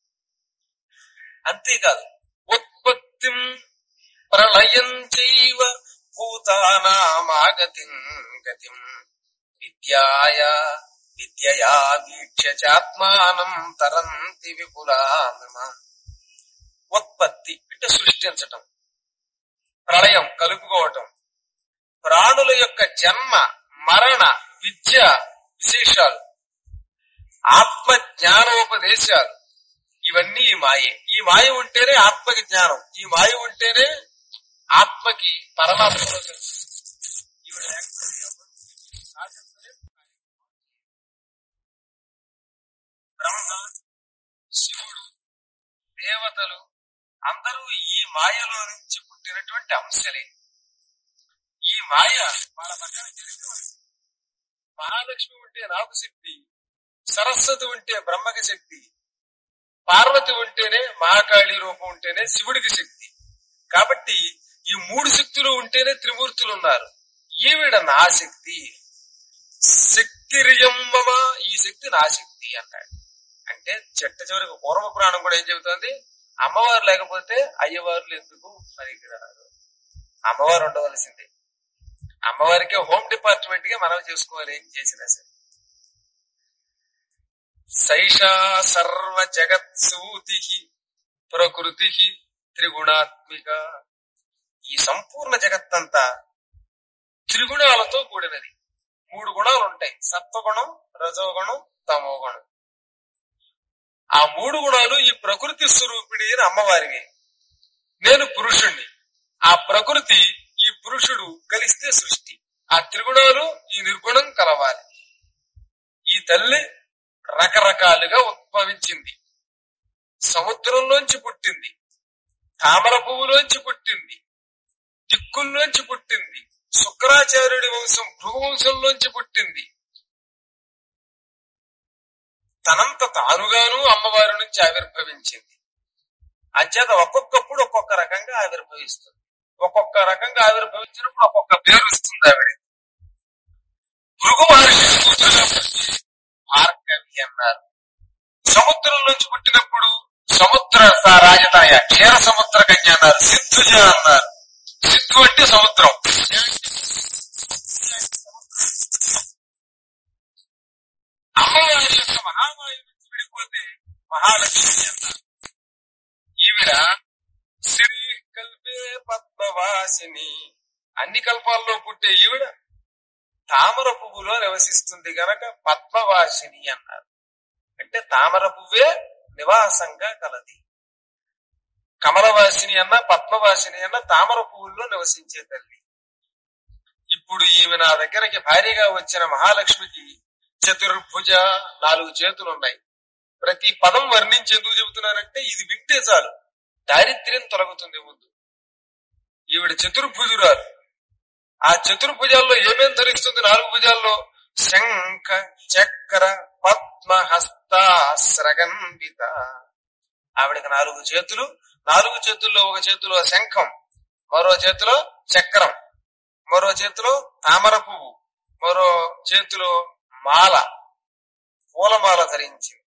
అంతేకాదు ఉత్పత్తి ప్రళయం చైవ భూతానామాగతిం గతిం విద్యాయ విద్యయా వీక్ష్య చాత్మానం తరంతి విపులామిమ ఉత్పత్తి అంటే సృష్టించటం ప్రళయం కలుపుకోవటం ప్రాణుల యొక్క జన్మ మరణ విద్య విశేషాలు ఆత్మ జ్ఞానోపదేశాలు ఇవన్నీ ఈ మాయే ఈ మాయ ఉంటేనే ఆత్మకి జ్ఞానం ఈ మాయ ఉంటేనే ఆత్మకి పరమాత్మలో తెలుసు. ఈవిడ లేకపోతే ఎవరు సాధించలేరు. బ్రహ్మ శివుడు దేవతలు అందరూ ఈ మాయలో నుంచి పుట్టినటువంటి అంశలే ఈ మాయ వాళ్ళ పక్కన చరిత్ర మనకి. మహాలక్ష్మి ఉంటే నాకు శక్తి సరస్వతి ఉంటే బ్రహ్మకి శక్తి పార్వతి ఉంటేనే మహాకాళి రూపం ఉంటేనే శివుడికి శక్తి కాబట్టి ఈ మూడు శక్తులు ఉంటేనే త్రిమూర్తులు ఉన్నారు ఈవిడ నా శక్తి శక్తిరియమ్మమ ఈ శక్తి నా శక్తి అన్నాడు అంటే చెట్ట చివరికి పూర్వ పురాణం కూడా ఏం చెబుతోంది అమ్మవారు లేకపోతే అయ్యవారులు ఎందుకు పనికిరారు అమ్మవారు ఉండవలసిందే అమ్మవారికే హోమ్ డిపార్ట్మెంట్ గా మనం చేసుకోవాలి ఏం చేసినా సరే సైషా సర్వ జగత్సూతి ప్రకృతి త్రిగుణాత్మిక ఈ సంపూర్ణ జగత్తంతా త్రిగుణాలతో కూడినది మూడు గుణాలు ఉంటాయి సత్వగుణం రజోగుణం తమోగుణం ఆ మూడు గుణాలు ఈ ప్రకృతి స్వరూపిణి అని అమ్మవారివి నేను పురుషుణ్ణి ఆ ప్రకృతి ఈ పురుషుడు కలిస్తే సృష్టి ఆ త్రిగుణాలు ఈ నిర్గుణం కలవాలి ఈ తల్లి రకరకాలుగా ఉద్భవించింది సముద్రంలోంచి పుట్టింది తామర పువ్వులోంచి పుట్టింది దిక్కుల్లోంచి పుట్టింది శుక్రాచార్యుడి వంశం భృగు వంశంలోంచి పుట్టింది తనంత తానుగాను అమ్మవారి నుంచి ఆవిర్భవించింది అంచేత ఒక్కొక్కప్పుడు ఒక్కొక్క రకంగా ఆవిర్భవిస్తుంది ఒక్కొక్క రకంగా ఆవిర్భవించినప్పుడు ఒక్కొక్క పేరు వస్తుంది ఆవిడ భృగు మహర్షి కూతురుగా పుట్టి భార్గవి అన్నారు సముద్రం నుంచి పుట్టినప్పుడు సముద్ర స- రాజతనయ క్షీర సముద్ర కన్య అన్నారు సిద్ధుజ అన్నారు సిద్ధు అంటే సముద్రం అమ్మవారి యొక్క మహామాయ నుంచి విడిపోతే మహాలక్ష్మి అన్నారు ఈవిడ శ్రీ కల్పే పద్మవాసిని అన్ని కల్పాల్లో పుట్టే ఈవిడ తామర పువ్వులో నివసిస్తుంది గనక పద్మవాసిని అన్నారు అంటే తామర పువ్వే నివాసంగా కలది కమలవాసిని అన్న పద్మవాసిని అన్న తామర పువ్వుల్లో నివసించే తల్లి ఇప్పుడు ఈమె నా దగ్గరకి భార్యగా వచ్చిన మహాలక్ష్మికి చతుర్భుజ నాలుగు చేతులు ఉన్నాయి ప్రతి పదం వర్ణించి ఎందుకు చెబుతున్నానంటే ఇది వింటే చాలు దారిద్ర్యం తొలగుతుంది ముందు ఈవిడ చతుర్భుజురాలు ఆ చతుర్భుజాల్లో ఏమేం ధరిస్తుంది నాలుగు భుజాల్లో శంఖ చక్ర పద్మ హస్త స్రగన్విత ఆవిడకి నాలుగు చేతులు నాలుగు చేతుల్లో ఒక చేతిలో శంఖం మరో చేతిలో చక్రం మరో చేతిలో తామర పువ్వు మరో చేతిలో మాల పూలమాల ధరించింది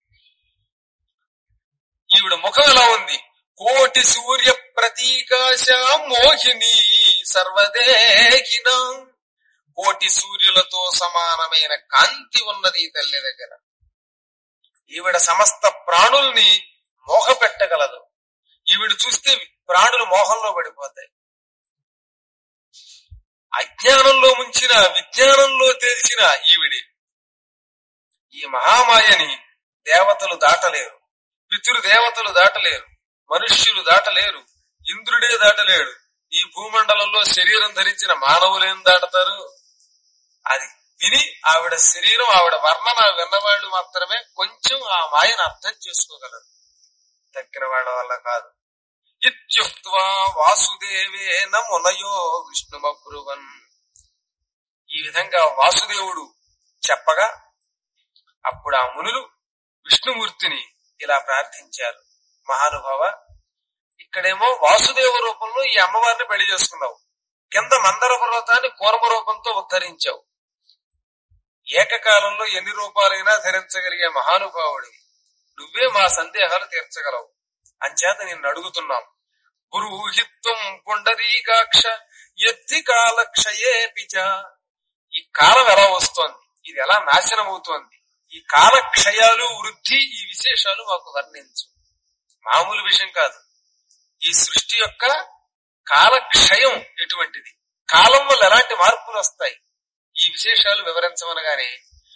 ఈవిడ ముఖం ఎలా ఉంది కోటి సూర్య ప్రతీకాశ మోహిని సర్వదేహిన కోటి సూర్యులతో సమానమైన కాంతి ఉన్నది ఈ తల్లి దగ్గర ఈవిడ సమస్త ప్రాణుల్ని మోహ పెట్టగలదు ఈవిడ చూస్తే ప్రాణులు మోహంలో పడిపోతాయి అజ్ఞానంలో ముంచిన విజ్ఞానంలో తేల్చిన ఈవిడే ఈ మహామాయని దేవతలు దాటలేరు పితృదేవతలు దాటలేరు మనుష్యులు దాటలేరు ఇంద్రుడే దాటలేడు ఈ భూమండలంలో శరీరం ధరించిన మానవులేం దాటతారు అది విని ఆవిడ శరీరం ఆవిడ వర్ణన విన్నవాళ్ళు మాత్రమే కొంచెం ఆ మాయను అర్థం చేసుకోగలరు తక్కిన వాళ్ళ వల్ల కాదు ఇత్యుక్త్వా వాసుదేవేన మునయో విష్ణుమబ్రువన్ ఈ విధంగా వాసుదేవుడు చెప్పగా అప్పుడు ఆ మునులు విష్ణుమూర్తిని ఇలా ప్రార్థించారు మహానుభావ ఇక్కడేమో వాసుదేవ రూపంలో ఈ అమ్మవారిని పెళ్లి చేసుకున్నావు కింద మందర పర్వతాన్ని కూర్మ రూపంతో ఉద్ధరించావు ఏకకాలంలో ఎన్ని రూపాలైనా ధరించగలిగే మహానుభావుడివి నువ్వే మా సందేహాలు తీర్చగలవు అంచేత నిన్ను అడుగుతున్నాం పురోహిత్వం పుండరీకాక్ష ఎత్తి కాలక్షయే పిచ ఈ కాలం ఎలా వస్తోంది ఇది ఎలా నాశనం అవుతోంది ఈ కాలక్షయాలు వృద్ధి ఈ విశేషాలు మాకు వర్ణించు మామూలు విషయం కాదు ఈ సృష్టి యొక్క కాలక్షయం ఎటువంటిది కాలం వల్ల ఎలాంటి మార్పులు వస్తాయి ఈ విశేషాలు వివరించమనగానే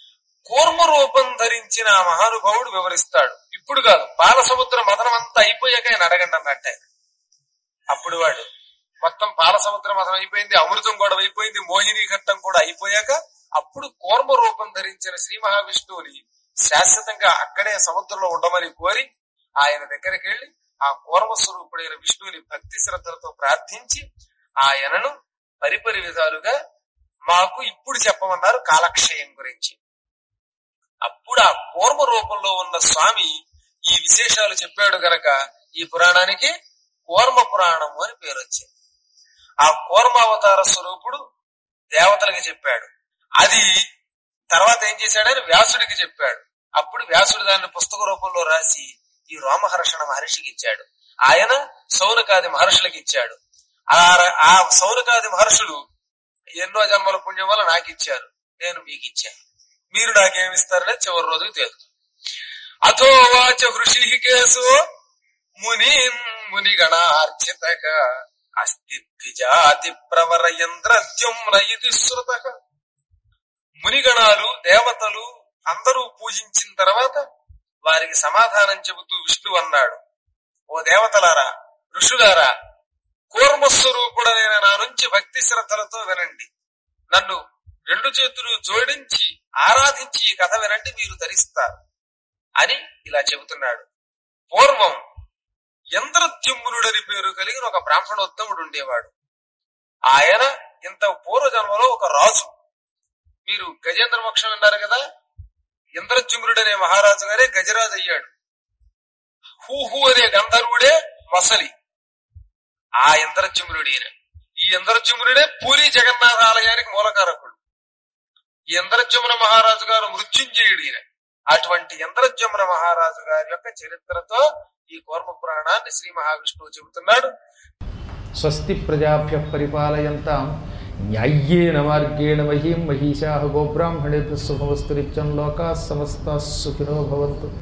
కూర్మ రూపం ధరించిన ఆ మహానుభావుడు వివరిస్తాడు ఇప్పుడు కాదు పాల సముద్ర మదనం అంతా అయిపోయాక ఆయన అడగండి అన్నట్టు ఆయన అప్పుడు వాడు మొత్తం పాల సముద్ర మదనం అయిపోయింది అమృతం కూడా అయిపోయింది మోహిని ఘట్టం కూడా అయిపోయాక అప్పుడు కూర్మ రూపం ధరించిన శ్రీ మహావిష్ణువుని శాశ్వతంగా అక్కడే సముద్రంలో ఉండమని కోరి ఆయన దగ్గరికి వెళ్లి ఆ కూర్మ స్వరూపుడైన విష్ణువుని భక్తి శ్రద్ధలతో ప్రార్థించి ఆయనను పరిపరి విధాలుగా మాకు ఇప్పుడు చెప్పమన్నారు కాలక్షయం గురించి అప్పుడు ఆ కూర్మ రూపంలో ఉన్న స్వామి ఈ విశేషాలు చెప్పాడు గనక ఈ పురాణానికి కూర్మ పురాణము అని పేరు వచ్చింది ఆ కూర్మావతార స్వరూపుడు దేవతలకి చెప్పాడు అది తర్వాత ఏం చేశాడని వ్యాసుడికి చెప్పాడు అప్పుడు వ్యాసుడు దాన్ని పుస్తక రూపంలో రాసి ఈ రోమహర్షణ మహర్షికి ఇచ్చాడు ఆయన సౌనకాది మహర్షులకి ఇచ్చాడు ఆ ఆ సౌనకాది మహర్షులు ఎన్నో జన్మల పుణ్యం వల్ల నాకు ఇచ్చారు నేను మీకు ఇచ్చాను మీరు నాకేమిస్తారనే చివరి రోజుకు తెలుసు అథో వాచ హృషికేశో ముని మునిగణార్చితక అస్తి ద్విజాతి ప్రవర యంద్రత్యుమ్న ఇది శృత మునిగణాలు దేవతలు అందరూ పూజించిన తర్వాత వారికి సమాధానం చెబుతూ విష్ణు అన్నాడు ఓ దేవతలారా ఋషులారా కూర్మస్వరూపుడనైన నా నుంచి భక్తి శ్రద్ధలతో వినండి నన్ను రెండు చేతులు జోడించి ఆరాధించి ఈ కథ వినండి మీరు ధరిస్తారు అని ఇలా చెబుతున్నాడు పూర్వం ఇంద్రద్యుమ్నుడని పేరు కలిగిన ఒక బ్రాహ్మణోత్తముడు ఉండేవాడు ఆయన ఇంత పూర్వజన్మలో ఒక రాజు మీరు గజేంద్ర మోక్షం విన్నారు కదా ఇంద్రద్యుమ్నుడనే మహారాజు గారే గజరాజు అయ్యాడు హూహు అనే గంధర్వుడే మొసలి ఆ ఇంద్రద్యుమ్నుడు ఈయన ఈ ఇంద్రద్యుమ్నుడే పూరి జగన్నాథ ఆలయానికి మూలకారకుడు ఈ ఇంద్రద్యుమ్న మహారాజు గారు మృత్యుంజయుడు ఈయన అటువంటి ఇంద్రద్యుమ్న మహారాజు గారి యొక్క చరిత్రతో ఈ కూర్మ పురాణాన్ని శ్రీ మహావిష్ణువు చెబుతున్నాడు స్వస్తి ప్రజాభ్య పరిపాలయంతాం న్యాయ్యేన మార్గేణ మహీం మహిషా గోబ్రాహ్మణేభ్య శుభమస్తు నిత్యం లోకా సమస్త సుఖినో భవంతు